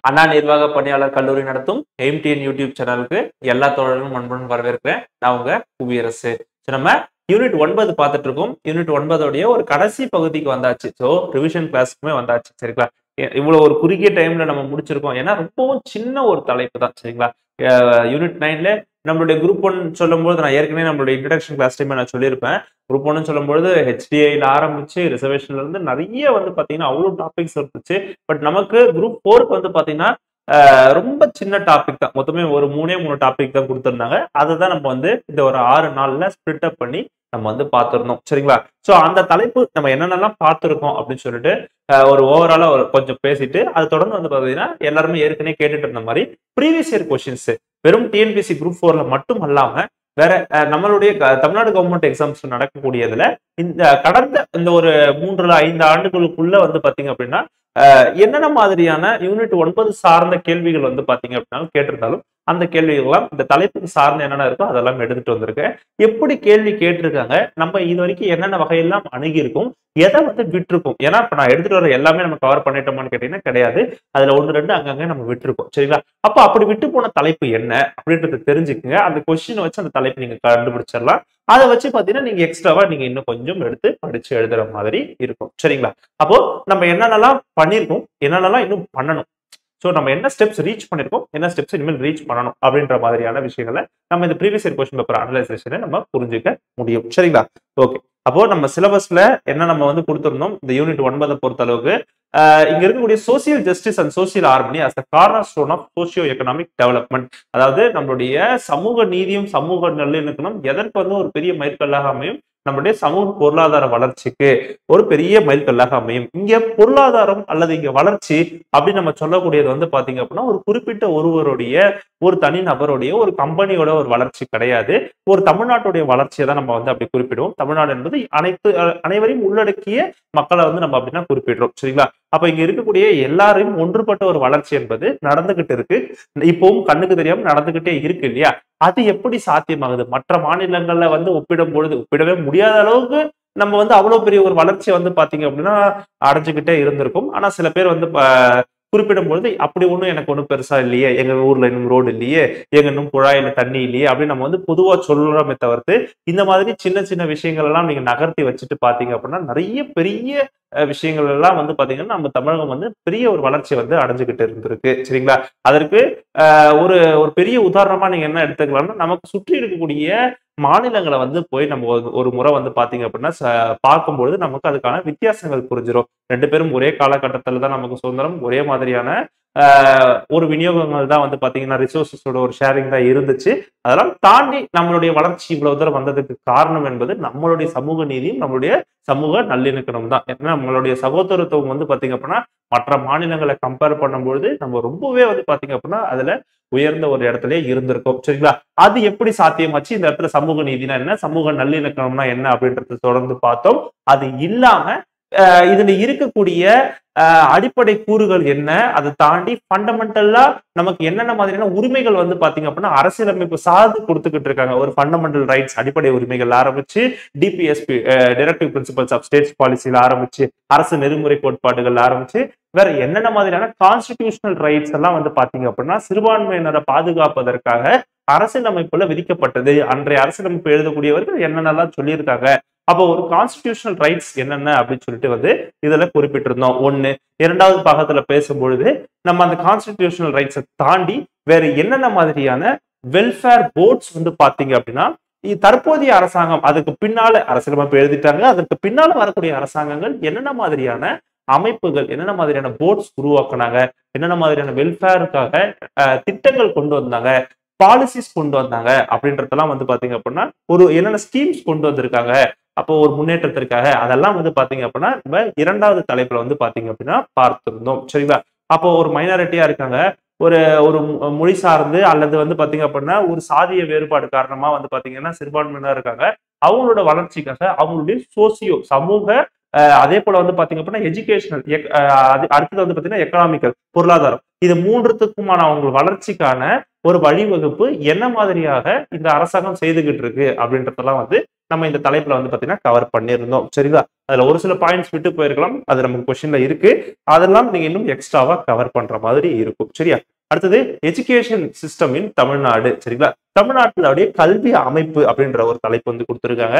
அண்ணா நிர்வாக பணியாளர் கல்லூரி நடத்தும் எம்டிஎன் யூடியூப் சேனலுக்கு எல்லா தோழர்களும் அன்புடன் வரவேற்கிறேன் நான் உங்க புவியரசு ஸோ நம்ம யூனிட் ஒன்பது பார்த்துட்டு இருக்கோம் யூனிட் ஒன்பதோடைய ஒரு கடைசி பகுதிக்கு வந்தாச்சு ஸோ ரிவிஷன் கிளாஸ்க்குமே வந்தாச்சு சரிங்களா இ- இவ்வளவு ஒரு குறுகிய டைம்ல நம்ம முடிச்சிருக்கோம் ஏன்னா ரொம்பவும் சின்ன ஒரு தலைப்பு தான் சரிங்களா யூனிட் நைன்ல நம்மளுடைய குரூப் ஒன் சொல்லும்போது நான் ஏற்கனவே நம்மளுடைய இன்ட்ரடக்ஷன் கிளாஸ் டைம் நான் சொல்லியிருப்பேன் குரூப் ஒன்னு சொல்லும்போது ஹெச்டிஐல ஆரம்பிச்சு ரிசர்வேஷன்ல இருந்து நிறைய வந்து பாத்தீங்கன்னா அவ்வளோ டாபிக்ஸ் இருந்துச்சு பட் நமக்கு குரூப் ஃபோருக்கு வந்து பாத்தீங்கன்னா ஆஹ் ரொம்ப சின்ன டாபிக் தான் மொத்தமே ஒரு மூணே மூணு டாபிக் தான் கொடுத்துருந்தாங்க அதை தான் நம்ம வந்து இந்த ஒரு ஆறு நாள்ல ஸ்பிளிட் அப் பண்ணி நம்ம வந்து பார்த்துருந்தோம் சரிங்களா ஸோ அந்த தலைப்பு நம்ம என்னென்னலாம் பார்த்துருக்கோம் அப்படின்னு சொல்லிட்டு ஆஹ் ஒரு ஓவராலா ஒரு கொஞ்சம் பேசிட்டு அது தொடர்ந்து வந்து பாத்தீங்கன்னா எல்லாருமே ஏற்கனவே கேட்டுட்டு இருந்த மாதிரி ப்ரீவியஸ் இயர் கொஸ்டின்ஸ் வெறும் டிஎன்பிசி குரூப் ஃபோர்ல மட்டும் அல்லாம வேற அஹ், நம்மளுடைய க- தமிழ்நாடு கவர்மெண்ட் எக்ஸாம்ஸ் நடக்கக்கூடியதுல இந்த கடந்த இந்த ஒரு மூன்று ஐந்து ஆண்டுகளுக்குள்ள வந்து பாத்தீங்க அப்படின்னா அஹ், என்னென்ன மாதிரியான யூனிட் ஒன்பது சார்ந்த கேள்விகள் வந்து பாத்தீங்க அப்படின்னா கேட்டிருந்தாலும் அந்த கேள்விகள்லாம் இந்த தலைப்புக்கு சார்ந்த என்னென்ன இருக்கோ அதெல்லாம் எடுத்துட்டு வந்திருக்கேன் எப்படி கேள்வி கேட்டிருக்காங்க நம்ம இது வரைக்கும் என்னென்ன வகையெல்லாம் அணுகியிருக்கோம் எதை வந்து விட்டுருக்கோம் ஏன்னா இப்ப நான் எடுத்துட்டு வர எல்லாமே நம்ம கவர் பண்ணிட்டோமான்னு கேட்டீங்கன்னா கிடையாது அதுல ஒன்று ரெண்டு அங்கங்க நம்ம விட்டுருக்கோம் சரிங்களா அப்ப அப்படி விட்டு போன தலைப்பு என்ன அப்படின்றத தெரிஞ்சுக்கங்க அந்த கொஸ்டினை வச்சு அந்த தலைப்பு நீங்க கண்டுபிடிச்சிடலாம் அதை வச்சு பாத்தீங்கன்னா நீங்க எக்ஸ்ட்ராவா நீங்க இன்னும் கொஞ்சம் எடுத்து படிச்சு எழுதுற மாதிரி இருக்கும் சரிங்களா அப்போ நம்ம என்னென்னலாம் பண்ணியிருக்கோம் என்னென்னலாம் இன்னும் பண்ணணும் ஸோ நம்ம என்ன ஸ்டெப்ஸ் ரீச் பண்ணிருக்கோம் என்ன ஸ்டெப்ஸ் இனிமேல் ரீச் பண்ணணும் அப்படின்ற மாதிரியான விஷயங்களை நம்ம இந்த ப்ரீவியஸ் இயர் கொஸ்டின் பேப்பர் அனலைசேஷனை நம்ம புரிஞ்சுக்க முடியும் சரிங்களா ஓகே அப்போ நம்ம சிலபஸ்ல என்ன நம்ம வந்து கொடுத்திருந்தோம் இந்த யூனிட் ஒன்பதை பொறுத்த அளவுக்கு ஆஹ் இங்க இருக்கக்கூடிய social justice and social harmony as the corner stone of socio economic development அதாவது நம்மளுடைய சமூக நீதியும் சமூக நல்லிணக்கணும் எதற்கு வந்து ஒரு பெரிய மைல்கல்லாக அமையும் நம்மளுடைய சமூக பொருளாதார வளர்ச்சிக்கு ஒரு பெரிய மைல்கல்லாக அமையும் இங்க பொருளாதாரம் அல்லது இங்க வளர்ச்சி அப்படின்னு நம்ம சொல்லக்கூடியது வந்து பாத்தீங்க அப்படின்னா ஒரு குறிப்பிட்ட ஒருவருடைய ஒரு தனி நபருடைய ஒரு கம்பெனியோட ஒரு வளர்ச்சி கிடையாது ஒரு தமிழ்நாட்டுடைய வளர்ச்சியை தான் நம்ம வந்து அப்படி குறிப்பிடுவோம் தமிழ்நாடு என்பது அனைத்து அஹ், அனைவரையும் உள்ளடக்கிய மக்களை வந்து நம்ம அப்படின்னா குறிப்பிடுறோம் சரிங்களா அப்ப இங்க இருக்கக்கூடிய எல்லாரையும் ஒன்றுபட்ட ஒரு வளர்ச்சி என்பது நடந்துகிட்டு இருக்கு இப்பவும் கண்ணுக்கு தெரியாம நடந்துகிட்டே இருக்கு இல்லையா அது எப்படி சாத்தியமாகுது மற்ற மாநிலங்கள்ல வந்து ஒப்பிடும் பொழுது ஒப்பிடவே முடியாத அளவுக்கு நம்ம வந்து அவ்வளவு பெரிய ஒரு வளர்ச்சியை வந்து பாத்தீங்க அப்படின்னா அடைஞ்சுக்கிட்டே இருந்திருக்கும் ஆனா சில பேர் வந்து ப- குறிப்பிடும் பொழுது அப்படி ஒண்ணும் எனக்கு ஒண்ணும் பெருசா இல்லையே எங்க ஊர்ல இன்னும் ரோடு இல்லையே எங்க இன்னும் குழாயில தண்ணி இல்லையே அப்படின்னு நம்ம வந்து பொதுவா சொல்றோமே தவிர்த்து இந்த மாதிரி சின்ன சின்ன விஷயங்கள் எல்லாம் நீங்க நகர்த்தி வச்சுட்டு பாத்தீங்க அப்படின்னா நிறைய பெரிய அஹ், விஷயங்கள் எல்லாம் வந்து பாத்தீங்கன்னா நம்ம தமிழகம் வந்து பெரிய ஒரு வளர்ச்சி வந்து அடைஞ்சுக்கிட்டு இருந்திருக்கு சரிங்களா அதற்கு ஆஹ், ஒரு ஒரு பெரிய உதாரணமா நீங்க என்ன எடுத்துக்கலாம்னா நமக்கு சுற்றி இருக்கக்கூடிய மாநிலங்களை வந்து போய் நம்ம ஒரு- ஒரு முறை வந்து பாத்தீங்க அப்படின்னா ச- பார்க்கும்பொழுது நமக்கு அதுக்கான வித்தியாசங்கள் புரிஞ்சிடும் ரெண்டு பேரும் ஒரே காலகட்டத்துல தான் நமக்கு சுதந்திரம் ஒரே மாதிரியான ஆஹ், ஒரு விநியோகங்கள் தான் வந்து பாத்தீங்கன்னா ரிசோர்சஸோட ஒரு ஷேரிங் தான் இருந்துச்சு அதெல்லாம் தாண்டி நம்மளுடைய வளர்ச்சி இவ்வளவு தூரம் வந்ததுக்கு காரணம் என்பது நம்மளுடைய சமூக நீதியும் நம்மளுடைய சமூக நல்லிணக்கணும் தான் ஏன்னா நம்மளுடைய சகோதரத்துவம் வந்து பாத்தீங்க அப்படின்னா மற்ற மாநிலங்களை கம்பேர் பண்ணும்பொழுது நம்ம ரொம்பவே வந்து பாத்தீங்க அப்படின்னா அதுல உயர்ந்த ஒரு இடத்துல இருந்திருக்கும் சரிங்களா அது எப்படி சாத்தியமாச்சு இந்த இடத்துல சமூக நீதினா என்ன சமூக நல்லிணக்கம்னா என்ன அப்படின்றத தொடர்ந்து பார்த்தோம் அது இல்லாம அஹ், இதுல இருக்கக்கூடிய அஹ், அடிப்படை கூறுகள் என்ன அதை தாண்டி ஃபண்டமெண்டலா நமக்கு என்னென்ன மாதிரியான உரிமைகள் வந்து பாத்தீங்க அப்படின்னா அரசியலமைப்பு சார்ந்து கொடுத்துக்கிட்டு இருக்காங்க ஒரு ஃபண்டமெண்டல் ரைட்ஸ் அடிப்படை உரிமைகள் ஆரம்பிச்சு DPSP directive principles of states பாலிசியில ஆரம்பிச்சு அரசு நெறிமுறை கோட்பாடுகள் ஆரம்பிச்சு வேற என்னென்ன மாதிரியான கான்ஸ்டிடியூஷனல் ரைட்ஸ் எல்லாம் வந்து பாத்தீங்க அப்படின்னா சிறுபான்மையினரை பாதுகாப்பதற்காக அரசியலமைப்புல விதிக்கப்பட்டது அன்றைய அரசியலமைப்பு எழுதக்கூடியவர்கள் என்னென்னலாம் சொல்லியிருக்காங்க அப்போ ஒரு கான்ஸ்டிடியூஷனல் ரைட்ஸ் என்னென்ன அப்படின்னு சொல்லிட்டு வந்து இதுல குறிப்பிட்டிருந்தோம் ஒண்ணு இரண்டாவது பாகத்துல பேசும்பொழுது நம்ம அந்த கான்ஸ்டிடியூஷனல் ரைட்ஸை தாண்டி வேற என்னென்ன மாதிரியான வெல்ஃபேர் போர்ட்ஸ் வந்து பாத்தீங்க அப்படின்னா இ- தற்போதைய அரசாங்கம் அதுக்கு பின்னால அரசியலமைப்பு எழுதிட்டாங்க அதற்கு பின்னால வரக்கூடிய அரசாங்கங்கள் என்னென்ன மாதிரியான அமைப்புகள் என்னென்ன மாதிரியான போர்ட்ஸ் உருவாக்குனாங்க என்னென்ன மாதிரியான வெல்ஃபேருக்காக திட்டங்கள் கொண்டு வந்தாங்க பாலிசிஸ் கொண்டு வந்தாங்க அப்படின்றதெல்லாம் வந்து பாத்தீங்க அப்படின்னா ஒரு என்னென்ன ஸ்கீம்ஸ் கொண்டு வந்திருக்காங்க அப்போ ஒரு முன்னேற்றத்திற்காக அதெல்லாம் வந்து பாத்தீங்க அப்படின்னா நம்ம இரண்டாவது தலைப்புல வந்து பாத்தீங்க அப்படின்னா பார்த்திருந்தோம் சரிங்களா அப்போ ஒரு மைனாரிட்டியா இருக்காங்க ஒரு ஒரு மொ- மொழி சார்ந்து அல்லது வந்து பாத்தீங்க அப்படின்னா ஒரு சாதிய வேறுபாடு காரணமா வந்து பாத்தீங்கன்னா சிறுபான்மையினர் இருக்காங்க அவங்களோட வளர்ச்சிக்காக அவங்களுடைய சோசியோ சமூக அஹ், அதே போல வந்து பாத்தீங்க அப்படின்னா எஜுகேஷனல் அது அடுத்தது வந்து பாத்தீங்கன்னா எக்கனாமிக்கல் பொருளாதாரம் இது மூன்றுத்துக்குமான அவங்க வளர்ச்சிக்கான ஒரு வழிவகுப்பு என்ன மாதிரியாக இந்த அரசாங்கம் செய்துகிட்டு இருக்கு அப்படின்றதெல்லாம் வந்து நம்ம இந்த தலைப்புல வந்து பாத்தீங்கன்னா கவர் பண்ணியிருந்தோம் சரிங்களா அதுல ஒரு சில பாயிண்ட்ஸ் விட்டு போயிருக்கலாம் அது நமக்கு கொஸ்டின்ல இருக்கு அதெல்லாம் நீங்க இன்னும் எக்ஸ்ட்ராவா கவர் பண்ற மாதிரி இருக்கும் சரியா அடுத்தது எஜுகேஷன் சிஸ்டம் இன் தமிழ்நாடு சரிங்களா தமிழ்நாட்டினுடைய கல்வி அமைப்பு அப்படின்ற ஒரு தலைப்பு வந்து கொடுத்துருக்காங்க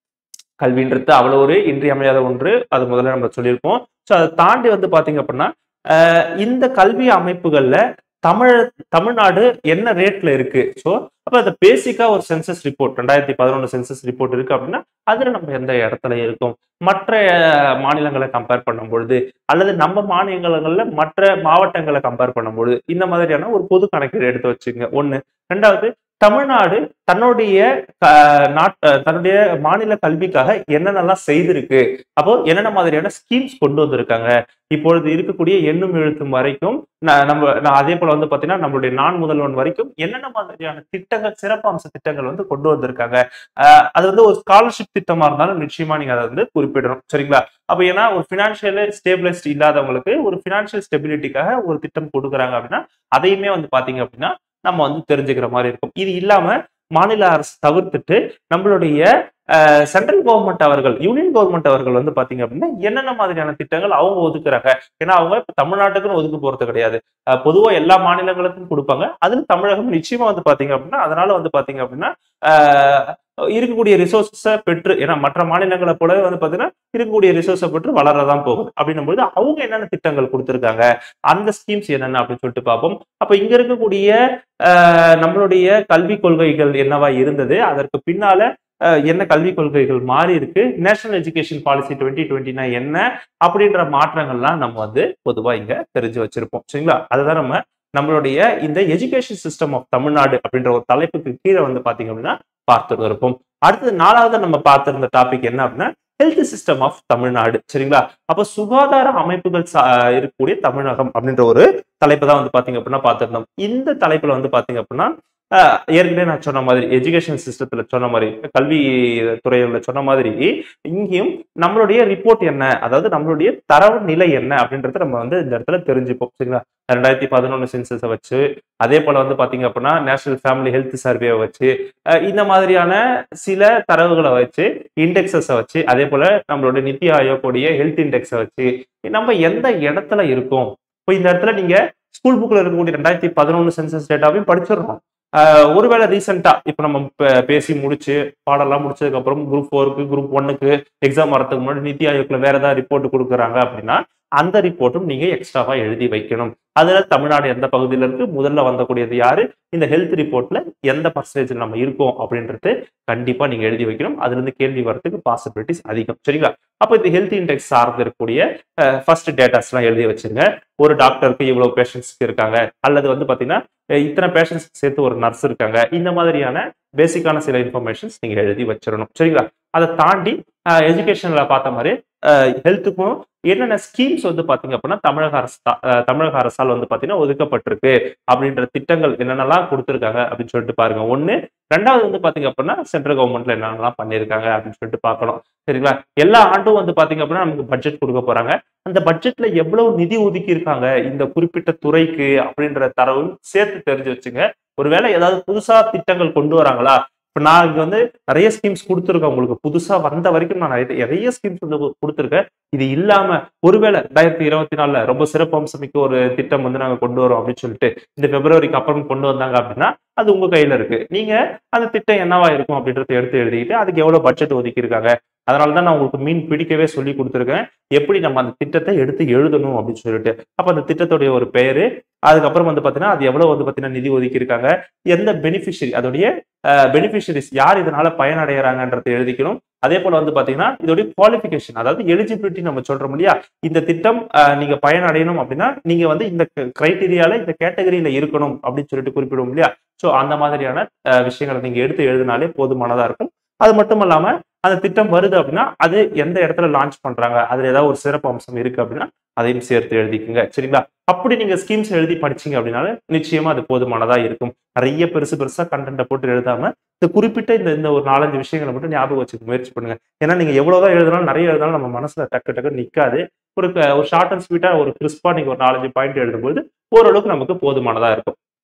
கல்வின்றது அவ்வளோ ஒரு இன்றியமையாத ஒன்று அது முதல்ல நம்ம சொல்லியிருப்போம் ஸோ அதை தாண்டி வந்து பாத்தீங்க அப்படின்னா ஆஹ் இந்த கல்வி அமைப்புகள்ல தமிழ் தமிழ்நாடு என்ன ரேட்ல இருக்கு ஸோ அப்ப அந்த பேசிக்கா ஒரு சென்சஸ் ரிப்போர்ட் ரெண்டாயிரத்தி பதினொன்று சென்சஸ் ரிப்போர்ட் இருக்கு அப்படின்னா அதுல நம்ம எந்த இடத்துல இருக்கோம் மற்ற அஹ், மாநிலங்களை கம்பேர் பண்ணும் பொழுது அல்லது நம்ம மாநிலங்கள்ல மற்ற மாவட்டங்களை கம்பேர் பண்ணும்பொழுது இந்த மாதிரியான ஒரு பொது கணக்கீடு எடுத்து வச்சுங்க ஒண்ணு ரெண்டாவது தமிழ்நாடு தன்னுடைய அஹ், நாட் அஹ், தன்னுடைய மாநில கல்விக்காக என்னென்னலாம் செய்திருக்கு அப்போ என்னென்ன மாதிரியான ஸ்கீம்ஸ் கொண்டு வந்திருக்காங்க இப்பொழுது இருக்கக்கூடிய எண்ணும் எழுத்தும் வரைக்கும் ந- நம்ம நான் அதே போல வந்து பாத்தீங்கன்னா நம்மளுடைய நான் முதல்வன் வரைக்கும் என்னென்ன மாதிரியான திட்டங்கள் சிறப்பம்ச திட்டங்கள் வந்து கொண்டு வந்திருக்காங்க அஹ், அது வந்து ஒரு ஸ்காலர்ஷிப் திட்டமா இருந்தாலும் நிச்சயமா நீங்க அதை வந்து குறிப்பிடணும் சரிங்களா அப்ப ஏன்னா ஒரு பினான்சியல் ஸ்டேபிளைஸ்ட் இல்லாதவங்களுக்கு ஒரு பினான்சியல் ஸ்டெபிலிட்டிக்காக ஒரு திட்டம் கொடுக்குறாங்க அப்படின்னா அதையுமே வந்து பாத்தீங்க அப்படின்னா நம்ம வந்து தெரிஞ்சுக்கிற மாதிரி இருக்கும் இது இல்லாம மாநில அரசு தவிர்த்துட்டு நம்மளுடைய சென்ட்ரல் கவர்மெண்ட் அவர்கள் யூனியன் கவர்மெண்ட் அவர்கள் வந்து பாத்தீங்க அப்படின்னா என்னென்ன மாதிரியான திட்டங்கள் அவங்க ஒதுக்குறாங்க ஏன்னா அவங்க இப்ப தமிழ்நாட்டுக்குன்னு ஒதுக்க போறது கிடையாது அஹ் பொதுவா எல்லா மாநிலங்களுக்கும் கொடுப்பாங்க அதுல தமிழகம் நிச்சயமா வந்து பாத்தீங்க அப்படின்னா அதனால வந்து பாத்தீங்க அப்படின்னா ஆஹ் இருக்கக்கூடிய ரிசோர்ஸை பெற்று ஏன்னா மற்ற மாநிலங்களை போலவே வந்து பாத்தீங்கன்னா இருக்கக்கூடிய ரிசோர்ஸை பெற்று வளரதான் போகுது அப்படின்னும் போது அவங்க என்னென்ன திட்டங்கள் கொடுத்திருக்காங்க அந்த ஸ்கீம்ஸ் என்னென்ன அப்படின்னு சொல்லிட்டு பார்ப்போம் அப்ப இங்க இருக்கக்கூடிய ஆஹ் நம்மளுடைய கல்விக் கொள்கைகள் என்னவா இருந்தது அதற்கு பின்னால ஆஹ் என்ன கல்விக் கொள்கைகள் மாறி இருக்கு நேஷனல் எஜுகேஷன் பாலிசி டுவெண்ட்டி டுவெண்ட்டினா என்ன அப்படின்ற மாற்றங்கள்லாம் நம்ம வந்து பொதுவா இங்க தெரிஞ்சு வச்சிருப்போம் சரிங்களா அதுதான் நம்ம நம்மளுடைய இந்த எஜுகேஷன் சிஸ்டம் ஆஃப் தமிழ்நாடு அப்படின்ற ஒரு தலைப்புக்கு கீழே வந்து பாத்தீங்க அப்படின்னா பார்த்துட்டு இருப்போம் அடுத்தது நாலாவது நம்ம பார்த்திருந்த டாபிக் என்ன அப்படின்னா ஹெல்த் சிஸ்டம் ஆஃப் தமிழ்நாடு சரிங்களா அப்ப சுகாதார அமைப்புகள் சா- இருக்கக்கூடிய தமிழகம் அப்படின்ற ஒரு தலைப்பு தான் வந்து பாத்தீங்க அப்படின்னா பார்த்திருந்தோம் இந்த தலைப்புல வந்து பாத்தீங்க அப்படின்னா ஆஹ் ஏற்கனவே நான் சொன்ன மாதிரி எஜுகேஷன் சிஸ்டத்துல சொன்ன மாதிரி கல்வி துறையில சொன்ன மாதிரி இங்கேயும் நம்மளுடைய ரிப்போர்ட் என்ன அதாவது நம்மளுடைய தரவு நிலை என்ன அப்படின்றத நம்ம வந்து இந்த இடத்துல தெரிஞ்சுப்போம் சரிங்களா ரெண்டாயிரத்தி பதினொன்று சென்சஸை வச்சு அதே போல வந்து பாத்தீங்க அப்படின்னா நேஷனல் ஃபேமிலி ஹெல்த் சர்வேவை வச்சு அஹ் இந்த மாதிரியான சில தரவுகளை வச்சு இண்டெக்ஸஸை வச்சு அதே போல நம்மளுடைய நித்தி ஆயோக்குடைய ஹெல்த் இண்டெக்ஸை வச்சு நம்ம எந்த இடத்துல இருக்கோம் இப்போ இந்த இடத்துல நீங்க ஸ்கூல் புக்ல இருக்கக்கூடிய ரெண்டாயிரத்தி பதினொன்று சென்சஸ் டேட்டாவையும் படிச்சிடணும் ஆஹ் ஒருவேளை ரீசெண்டா இப்போ நம்ம பே- பேசி முடிச்சு பாடம்லாம் முடிச்சதுக்கு அப்புறம் குரூப் ஃபோருக்கு குரூப் ஒன்னுக்கு எக்ஸாம் வரதுக்கு முன்னாடி நித்தி ஆயோக்ல வேற ஏதாவது ரிப்போர்ட் கொடுக்குறாங்க அப்படின்னா அந்த ரிப்போர்ட்டும் நீங்க எக்ஸ்ட்ராவா எழுதி வைக்கணும் அதுல தமிழ்நாடு எந்த பகுதியில இருக்கு முதல்ல வந்தக்கூடியது யாரு இந்த ஹெல்த் ரிப்போர்ட்ல எந்த பர்சன்டேஜ் நம்ம இருக்கோம் அப்படின்றது கண்டிப்பா நீங்க எழுதி வைக்கணும் அதுல இருந்து கேள்வி வரதுக்கு பாசிபிலிட்டிஸ் அதிகம் சரிங்களா அப்ப இந்த ஹெல்த் இண்டெக்ஸ் சார்ந்து இருக்கக்கூடிய ஃபர்ஸ்ட் டேட்டாஸ் எல்லாம் எழுதி வச்சிருங்க ஒரு டாக்டருக்கு இவ்வளவு பேஷண்ட்ஸ் இருக்காங்க அல்லது வந்து பாத்தீங்கன்னா அஹ் இத்தனை பேஷண்ட்ஸ் சேர்த்து ஒரு நர்ஸ் இருக்காங்க இந்த மாதிரியான பேசிக்கான சில இன்ஃபர்மேஷன்ஸ் நீங்க எழுதி வச்சிடணும் சரிங்களா அதை தாண்டி எஜுகேஷன்ல பார்த்த மாதிரி ஹெல்த்துக்கும் என்னென்ன ஸ்கீம்ஸ் வந்து பாத்தீங்க அப்படின்னா தமிழக அரசு தா- அஹ் தமிழக அரசால் வந்து பாத்தீங்கன்னா ஒதுக்கப்பட்டிருக்கு அப்படின்ற திட்டங்கள் என்னென்னலாம் கொடுத்துருக்காங்க அப்படின்னு சொல்லிட்டு பாருங்க ஒண்ணு ரெண்டாவது வந்து பாத்தீங்க அப்படின்னா சென்ட்ரல் கவர்மெண்ட்ல என்னென்னலாம் பண்ணியிருக்காங்க அப்படின்னு சொல்லிட்டு பார்க்கணும் சரிங்களா எல்லா ஆண்டும் வந்து பாத்தீங்க அப்படின்னா நமக்கு பட்ஜெட் கொடுக்க போறாங்க அந்த பட்ஜெட்ல எவ்வளவு நிதி ஒதுக்கி இருக்காங்க இந்த குறிப்பிட்ட துறைக்கு அப்படின்ற தரவு சேர்த்து தெரிஞ்சு வச்சுங்க ஒருவேளை ஏதாவது புதுசா திட்டங்கள் கொண்டு வராங்களா இப்ப நான் இங்க வந்து நிறைய ஸ்கீம்ஸ் கொடுத்துருக்கேன் உங்களுக்கு புதுசா வந்த வரைக்கும் நான் நிறைய- நிறைய ஸ்கீம்ஸ் வந்து கு- கொடுத்துருக்கேன் இது இல்லாம ஒருவேளை ரெண்டாயிரத்தி இருபத்தி நாலுல ரொம்ப சிறப்பு அம்சமிக்க ஒரு திட்டம் வந்து நாங்க கொண்டு வரோம் அப்படின்னு சொல்லிட்டு இந்த பிப்ரவரிக்கு அப்புறம் கொண்டு வந்தாங்க அப்படின்னா அது உங்க கையில இருக்கு நீங்க அந்த திட்டம் என்னவா இருக்கும் அப்படின்றத எடுத்து எழுதிக்கிட்டு அதுக்கு எவ்வளவு பட்ஜெட் ஒதுக்கி இருக்காங்க அதனால தான் நான் உங்களுக்கு மீன் பிடிக்கவே சொல்லி கொடுத்துருக்கேன் எப்படி நம்ம அந்த திட்டத்தை எடுத்து எழுதணும் அப்படின்னு சொல்லிட்டு அப்ப அந்த திட்டத்துடைய ஒரு பெயரு அதுக்கப்புறம் வந்து பாத்தீங்கன்னா அது எவ்வளவு வந்து பாத்தீங்கன்னா நிதி ஒதுக்கி இருக்காங்க எந்த பெனிஃபிஷரி அதோடைய பெனிஃபிஷரிஸ் யார் இதனால பயனடைகிறாங்கன்றதை எழுதிக்கணும் அதே போல வந்து பாத்தீங்கன்னா இதோடைய குவாலிஃபிகேஷன் அதாவது எலிஜிபிலிட்டி நம்ம சொல்றோம் இல்லையா இந்த திட்டம் அஹ், நீங்க பயனடையணும் அப்படின்னா நீங்க வந்து இந்த கிரைட்டீரியால இந்த கேட்டகரியில இருக்கணும் அப்படின்னு சொல்லிட்டு குறிப்பிடுவோம் இல்லையா சோ அந்த மாதிரியான அஹ், விஷயங்களை நீங்க எடுத்து எழுதினாலே போதுமானதா இருக்கும் அது மட்டும் இல்லாம அந்த திட்டம் வருது அப்படின்னா அது எந்த இடத்துல லான்ச் பண்றாங்க அதுல ஏதாவது ஒரு சிறப்பு அம்சம் இருக்கு அப்படின்னா அதையும் சேர்த்து எழுதிக்குங்க சரிங்களா அப்படி நீங்க ஸ்கீம்ஸ் எழுதி படிச்சீங்க அப்படின்னால நிச்சயமா அது போதுமானதா இருக்கும் நிறைய பெருசு பெருசா கண்டென்ட்டை போட்டு எழுதாம இந்த குறிப்பிட்ட இந்த இந்த ஒரு நாலஞ்சு விஷயங்களை மட்டும் ஞாபகம் வச்சுக்க முயற்சி பண்ணுங்க ஏன்னா நீங்க எவ்வளவுதான் எழுதினாலும் நிறைய எழுதினாலும் நம்ம மனசுல டக்கு டக்கு நிக்காது ஒரு க- ஒரு ஷார்ட் அண்ட் ஸ்வீட்டா ஒரு கிறிஸ்பா நீங்க ஒரு நாலஞ்சு பாயிண்ட் எழுதும்போது ஓரளவுக்கு நமக்கு போதுமானதா இருக்கும்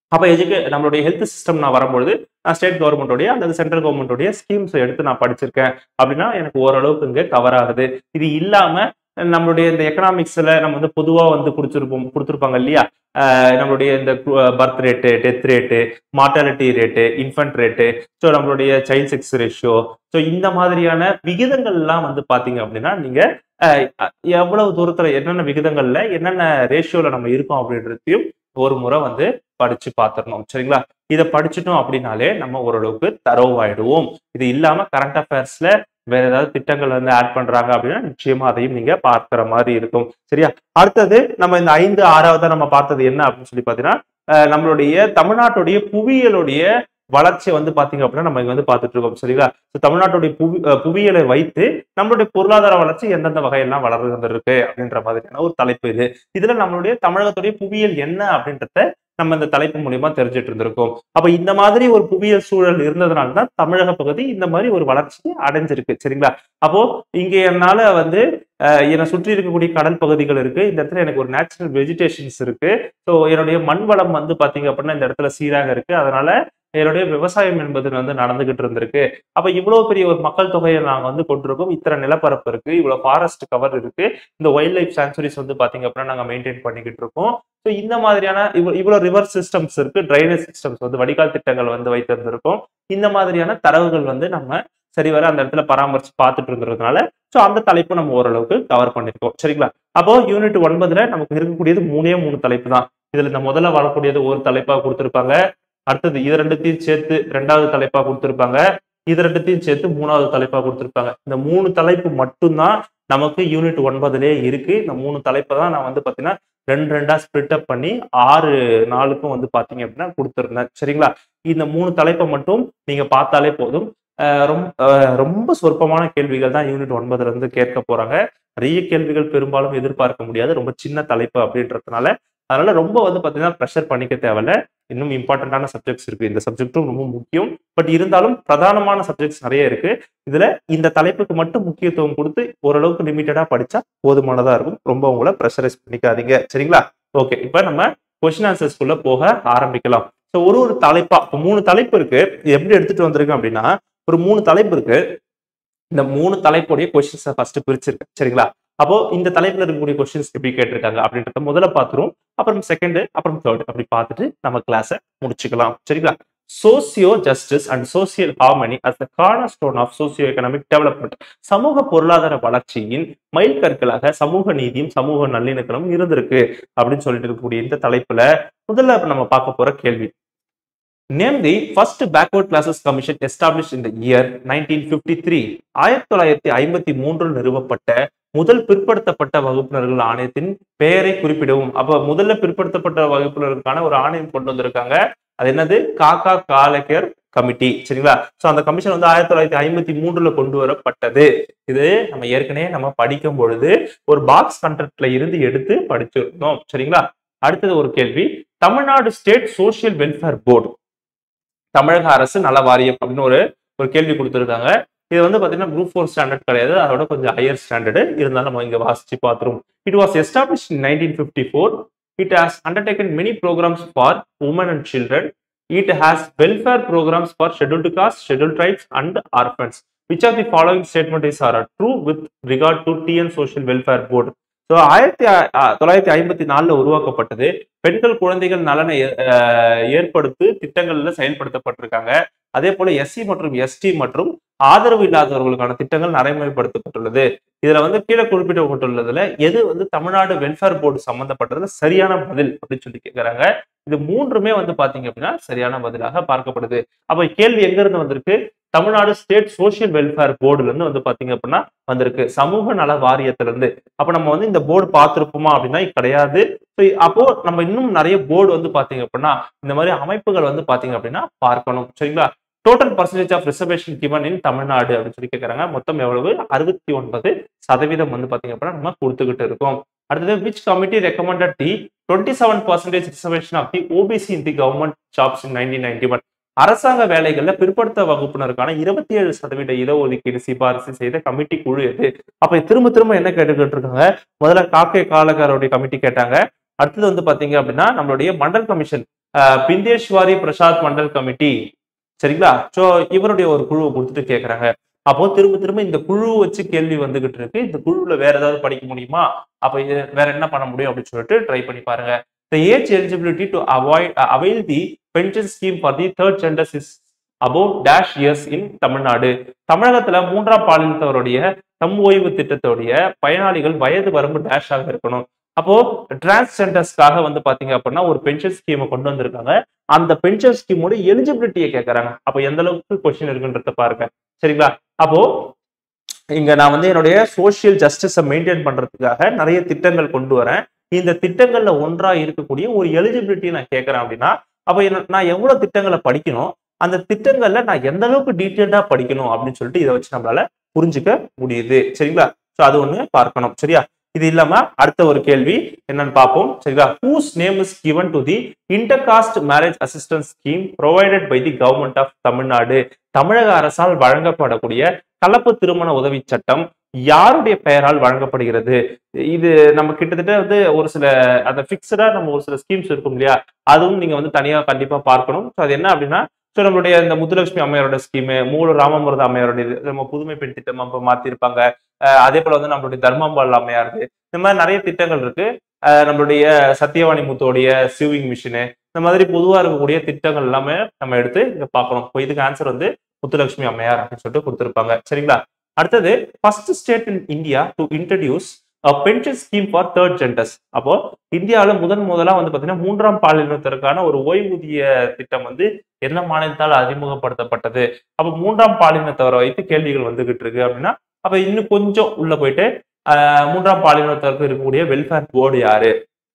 அப்ப எஜுகே நம்மளுடைய ஹெல்த் சிஸ்டம் நான் வரும்பொழுது நான் ஸ்டேட் கவர்மெண்டோடைய அல்லது சென்ட்ரல் கவர்மெண்டோடைய ஸ்கீம்ஸ் எடுத்து நான் படிச்சிருக்கேன் அப்படின்னா எனக்கு ஓரளவுக்கு இங்க கவர் ஆகுது இது இல்லாம நம்மளுடைய இந்த எக்கனாமிக்ஸ்ல நம்ம வந்து பொதுவா வந்து கொடுத்துருப்போம் கொடுத்துருப்பாங்க இல்லையா அஹ் நம்மளுடைய இந்த birth rate death rate mortality rate infant rate so நம்மளுடைய சைல்ட் செக்ஸ் ரேஷியோ ஸோ இந்த மாதிரியான விகிதங்கள்லாம் வந்து பாத்தீங்க அப்படின்னா நீங்க அஹ், அ- எவ்வளவு தூரத்துல என்னென்ன விகிதங்கள்ல என்னென்ன ரேஷியோல நம்ம இருக்கோம் அப்படின்றதையும் ஒரு முறை வந்து படிச்சு பார்த்துடணும் சரிங்களா இதை படிச்சுட்டோம் அப்படின்னாலே நம்ம ஓரளவுக்கு தரோவாயிடுவோம் இது இல்லாம கரண்ட் அஃபேர்ஸ்ல வேற ஏதாவது திட்டங்கள் வந்து ஆட் பண்றாங்க அப்படின்னா நிச்சயமா அதையும் நீங்க பார்க்கிற மாதிரி இருக்கும் சரியா அடுத்தது நம்ம இந்த ஐந்து ஆறாவதா நம்ம பார்த்தது என்ன அப்படின்னு சொல்லி பாத்தீங்கன்னா அஹ், நம்மளுடைய தமிழ்நாட்டுடைய புவியியலுடைய வளர்ச்சியை வந்து பாத்தீங்க அப்படின்னா நம்ம இங்க வந்து பார்த்துட்டு இருக்கோம் சரிங்களா So, தமிழ்நாட்டுடைய புவி அஹ், புவியியலை வைத்து நம்மளுடைய பொருளாதார வளர்ச்சி எந்தெந்த வகையெல்லாம் வளர்ந்துருக்கு அப்படின்ற மாதிரியான ஒரு தலைப்பு இது இதுல நம்மளுடைய தமிழகத்துடைய புவியியல் என்ன அப்படின்றத நம்ம இந்த தலைப்பு மூலியமா தெரிஞ்சுட்டு இருந்திருக்கோம் அப்ப இந்த மாதிரி ஒரு புவியியல் சூழல் இருந்ததுனால தான் தமிழக பகுதி இந்த மாதிரி ஒரு வளர்ச்சி அடைஞ்சிருக்கு சரிங்களா அப்போ இங்க என்னால வந்து அஹ், என்னை சுற்றி இருக்கக்கூடிய கடல் பகுதிகள் இருக்கு இந்த இடத்துல எனக்கு ஒரு நேச்சுரல் வெஜிடேஷன்ஸ் இருக்கு ஸோ என்னுடைய மண் வளம் வந்து பாத்தீங்க அப்படின்னா இந்த இடத்துல சீராக இருக்கு அதனால என்னுடைய விவசாயம் என்பது வந்து நடந்துகிட்டு இருந்திருக்கு அப்ப இவ்வளவு பெரிய ஒரு மக்கள் தொகையை நாங்க வந்து கொண்டிருக்கோம் இத்தனை நிலப்பரப்பு இருக்கு இவ்வளவு ஃபாரஸ்ட் கவர் இருக்கு இந்த வைல்ட் லைஃப் சான்ச்சுரிஸ் வந்து பாத்தீங்க அப்படின்னா நாங்க மெயின்டைன் பண்ணிக்கிட்டு இருக்கோம் ஸோ இந்த மாதிரியான இவ்வ- இவ்வளவு ரிவர் சிஸ்டம்ஸ் இருக்கு ட்ரைனேஜ் சிஸ்டம்ஸ் வந்து வடிகால் திட்டங்கள் வந்து வைத்திருந்திருக்கோம் இந்த மாதிரியான தரவுகள் வந்து நம்ம சரிவர அந்த இடத்துல பராமரிச்சு பார்த்துட்டு இருந்ததுனால ஸோ அந்த தலைப்பு நம்ம ஓரளவுக்கு கவர் பண்ணிருக்கோம் சரிங்களா அப்போ யூனிட் ஒன்பதுல நமக்கு இருக்கக்கூடியது மூணே மூணு தலைப்பு தான் இதுல இந்த முதல்ல வரக்கூடியது ஒரு தலைப்பா கொடுத்திருப்பாங்க அடுத்தது இது ரெண்டுத்தையும் சேர்த்து ரெண்டாவது தலைப்பா கொடுத்திருப்பாங்க இது ரெண்டுத்தையும் சேர்த்து மூணாவது தலைப்பா கொடுத்திருப்பாங்க இந்த மூணு தலைப்பு மட்டும்தான் நமக்கு யூனிட் ஒன்பதுலயே இருக்கு இந்த மூணு தலைப்பை தான் நான் வந்து பாத்தீங்கன்னா ரெண்டு ரெண்டா ஸ்பிளிட் அப் பண்ணி ஆறு நாளுக்கும் வந்து பாத்தீங்க அப்படின்னா கொடுத்துருந்தேன் சரிங்களா இந்த மூணு தலைப்பை மட்டும் நீங்க பார்த்தாலே போதும் அஹ் ரொம்ப அஹ் ரொம்ப சொற்பமான கேள்விகள் தான் யூனிட் ஒன்பதுல இருந்து கேட்க போறாங்க நிறைய கேள்விகள் பெரும்பாலும் எதிர்பார்க்க முடியாது ரொம்ப சின்ன தலைப்பு அப்படின்றதுனால அதனால ரொம்ப வந்து பாத்தீங்கன்னா ப்ரெஷர் பண்ணிக்க தேவையில்ல இன்னும் இம்பார்ட்டன்டான சப்ஜெக்ட்ஸ் இருக்கு இந்த சப்ஜெக்ட்டும் ரொம்ப முக்கியம் பட் இருந்தாலும் பிரதானமான சப்ஜெக்ட்ஸ் நிறைய இருக்கு இதுல இந்த தலைப்புக்கு மட்டும் முக்கியத்துவம் கொடுத்து ஓரளவுக்கு லிமிட்டடா படிச்சா போதுமானதா இருக்கும் ரொம்ப உங்களை ப்ரெஷரைஸ் பண்ணிக்காதீங்க சரிங்களா ஓகே இப்ப நம்ம கொஸ்டின் ஆன்சர்ஸ்குள்ள போக ஆரம்பிக்கலாம் ஸோ ஒரு ஒரு தலைப்பா இப்போ மூணு தலைப்பு இருக்கு இது எப்படி எடுத்துட்டு வந்திருக்கேன் அப்படின்னா ஒரு மூணு தலைப்பு இருக்கு இந்த மூணு தலைப்புடைய கொஸ்டின்ஸை ஃபர்ஸ்ட் பிரிச்சிருக்கேன் சரிங்களா அப்போ இந்த தலைப்புல இருக்கக்கூடிய கொஸ்டின்ஸ் எப்படி கேட்டிருக்காங்க அப்படின்றத முதல்ல பார்த்துருவோம் அப்புறம் செகண்ட் அப்புறம் தேர்ட் அப்படி பார்த்துட்டு நம்ம கிளாஸை முடிச்சுக்கலாம் சரிங்களா socio justice and social harmony as the corner stone of socio economic development சமூக பொருளாதார வளர்ச்சியின் மைல்கற்களாக சமூக நீதியும் சமூக நல்லிணக்கமும் இருந்திருக்கு அப்படின்னு சொல்லிட்டு இருக்கக்கூடிய இந்த தலைப்புல முதல்ல நம்ம பார்க்க போற கேள்வி name the first backward classes commission establish in the year nineteen fifty three ஆயிரத்தி தொள்ளாயிரத்தி ஐம்பத்தி மூன்றில் நிறுவப்பட்ட முதல் பிற்படுத்தப்பட்ட வகுப்பினர்கள் ஆணையத்தின் பெயரை குறிப்பிடவும் அப்ப முதல்ல பிற்படுத்தப்பட்ட வகுப்பினருக்கான ஒரு ஆணையம் கொண்டு வந்திருக்காங்க அது என்னது காக்கா காலக்கர் கமிட்டி சரிங்களா சோ அந்த கமிஷன் வந்து ஆயிரத்தி தொள்ளாயிரத்தி ஐம்பத்தி மூன்றுல கொண்டு வரப்பட்டது இது நம்ம ஏற்கனவே நம்ம படிக்கும் பொழுது ஒரு பாக்ஸ் கண்டென்ட்ல இருந்து எடுத்து படிச்சிருந்தோம் சரிங்களா அடுத்தது ஒரு கேள்வி Tamil Nadu state social welfare board தமிழக அரசு நல வாரியம் அப்படின்னு ஒரு ஒரு கேள்வி கொடுத்துருக்காங்க இது வந்து பாத்தீங்கன்னா குரூப் ஃபோர் ஸ்டாண்டர்ட் கிடையாது அதோட கொஞ்சம் ஹையர் ஸ்டாண்டர்டு இருந்தாலும் நம்ம இங்க வாசிச்சு பார்த்துருவோம் it was establish in nineteen fifty four it has undertaken many programmes for women and children it has welfare programmes for scheduled caste schedule tribes and orphans which are the following statement is are true with regard to TN social welfare board so ஆயிரத்தி அ- அ- தொள்ளாயிரத்தி ஐம்பத்தி நாலுல உருவாக்கப்பட்டது பெண்கள் குழந்தைகள் நலனை ஏ- அஹ் ஏற்படுத்தி திட்டங்கள்ல செயல்படுத்தப்பட்டிருக்காங்க அதே போல எஸ்சி மற்றும் எஸ்டி மற்றும் ஆதரவு இல்லாதவர்களுக்கான திட்டங்கள் நடைமுறைப்படுத்தப்பட்டுள்ளது இதுல வந்து கீழே குறிப்பிடப்பட்டுள்ளதுல எது வந்து தமிழ்நாடு வெல்ஃபேர் போர்டு சம்பந்தப்பட்டதுல சரியான பதில் அப்படின்னு சொல்லி கேட்கறாங்க இது மூன்றுமே வந்து பாத்தீங்க அப்படின்னா சரியான பதிலாக பார்க்கப்படுது அப்ப கேள்வி எங்க இருந்து வந்திருக்கு தமிழ்நாடு ஸ்டேட் சோஷியல் வெல்ஃபேர் போர்டுல இருந்து வந்து பாத்தீங்க அப்படின்னா வந்திருக்கு சமூக நல வாரியத்துல இருந்து அப்ப நம்ம வந்து இந்த போர்டு பார்த்திருப்போமா அப்படின்னா கிடையாது So, அப்போ நம்ம இன்னும் நிறைய போர்டு வந்து பாத்தீங்க அப்படின்னா இந்த மாதிரி அமைப்புகள் வந்து பாத்தீங்க அப்படின்னா பார்க்கணும் சரிங்களா total percentage of reservation given in Tamil Nadu அப்படின்னு சொல்லி கேட்கறாங்க மொத்தம் எவ்வளவு அறுபத்தி ஒன்பது சதவீதம் வந்து பாத்தீங்க அப்படின்னா நம்ம கொடுத்துக்கிட்டு இருக்கோம் அடுத்தது which committee recommended the twenty seven percentage reservation of the OBC in the government jobs in nineteen ninety one அரசாங்க வேலைகள்ல பிற்படுத்த வகுப்பினருக்கான இருபத்தி ஏழு சதவீத இடஒதுக்கீடு சிபாரிசு செய்த கமிட்டி குழு எது அப்ப திரும்ப திரும்ப என்ன கேட்டுக்கிட்டு இருக்காங்க முதல்ல காக்கை காலக்காரோடைய கமிட்டி கேட்டாங்க அடுத்தது வந்து பாத்தீங்க அப்படின்னா நம்மளுடைய மண்டல் கமிஷன் அஹ், பிந்தேஷ்வாரி பிரசாத் மண்டல் கமிட்டி சரிங்களா சோ இவருடைய ஒரு குழுவை கொடுத்துட்டு கேக்குறாங்க அப்போ திரும்ப திரும்ப இந்த குழு வச்சு கேள்வி வந்துகிட்டு இருக்கு இந்த குழுவுல வேற ஏதாவது படிக்க முடியுமா அப்ப இது வேற என்ன பண்ண முடியும் அப்படின்னு சொல்லிட்டு ட்ரை பண்ணி பாருங்க the age eligibility to avoid uh, avail the pension scheme for the third gender is above dash years in Tamil Nadu தமிழகத்துல மூன்றாம் பாலினத்தவருடைய தம் ஓய்வு திட்டத்துடைய பயனாளிகள் வயது வரம்பு டேஷ் ஆக இருக்கணும் அப்போ டிரான்ஸ்ஜெண்டர்ஸ்க்காக வந்து பாத்தீங்க அப்படின்னா ஒரு பென்ஷன் ஸ்கீமை கொண்டு வந்திருக்காங்க அந்த பென்ஷன் ஸ்கீமோட எலிஜிபிலிட்டியை கேட்கறாங்க அப்போ எந்த அளவுக்கு கொஸ்டின் இருக்குன்றத பாருங்க சரிங்களா அப்போ இங்க நான் வந்து என்னுடைய சோஷியல் ஜஸ்டிஸை மெயின்டைன் பண்றதுக்காக நிறைய திட்டங்கள் கொண்டு வரேன் இந்த திட்டங்கள்ல ஒன்றா இருக்கக்கூடிய ஒரு எலிஜிபிலிட்டி நான் கேட்கறேன் அப்படின்னா அப்ப என்ன- நான் எவ்வளவு திட்டங்களை படிக்கணும் அந்த திட்டங்கள்ல நான் எந்த அளவுக்கு டீட்டெயில்டா படிக்கணும் அப்படின்னு சொல்லிட்டு இதை வச்சு நம்மளால புரிஞ்சுக்க முடியுது சரிங்களா சோ அது ஒண்ணு பார்க்கணும் சரியா இது இல்லாம அடுத்த ஒரு கேள்வி என்னன்னு பார்ப்போம் சரிங்களா whose name is given to the intercaste marriage assistance scheme provided by the government of Tamil Nadu தமிழக அரசால் வழங்கப்படக்கூடிய கலப்பு திருமண உதவி சட்டம் யாருடைய பெயரால் வழங்கப்படுகிறது இது நம்ம கிட்டத்தட்ட வந்து ஒரு சில அந்த பிக்சடா நம்ம ஒரு சில ஸ்கீம்ஸ் இருக்கும் இல்லையா அதுவும் நீங்க வந்து தனியா கண்டிப்பா பார்க்கணும் ஸோ அது என்ன அப்படின்னா ஸோ நம்மளுடைய இந்த முத்துலட்சுமி அம்மையாரோட ஸ்கீமு மூல ராமமுருத அம்மையாரோட இது நம்ம புதுமை பெண் திட்டம் அப்போ மாத்திருப்பாங்க அஹ் அதே போல வந்து நம்மளுடைய தர்மாம்பாள் அம்மையார் இந்த மாதிரி நிறைய திட்டங்கள் இருக்கு அஹ் நம்மளுடைய சத்தியவாணி முத்தோடைய சிவிங் மிஷினு இந்த மாதிரி பொதுவா இருக்கக்கூடிய திட்டங்கள் எல்லாமே நம்ம எடுத்து இங்க பார்க்கணும் இப்போ இதுக்கு ஆன்சர் வந்து முத்துலட்சுமி அம்மையார் அப்படின்னு சொல்லிட்டு கொடுத்துருப்பாங்க சரிங்களா அடுத்தது first state in India to introduce pension scheme for third genders அப்போ இந்தியாவில் முதன் முதலா வந்து பாத்தீங்கன்னா மூன்றாம் பாலினத்திற்கான ஒரு ஓய்வூதிய திட்டம் வந்து என்ன மாநிலத்தால் அறிமுகப்படுத்தப்பட்டது அப்போ மூன்றாம் பாலினத்தவரை வைத்து கேள்விகள் வந்துகிட்டு இருக்கு அப்படின்னா அப்ப இன்னும் கொஞ்சம் உள்ள போயிட்டு ஆஹ், மூன்றாம் பாலினத்தவருக்கு இருக்கக்கூடிய வெல்ஃபேர் போர்டு யாரு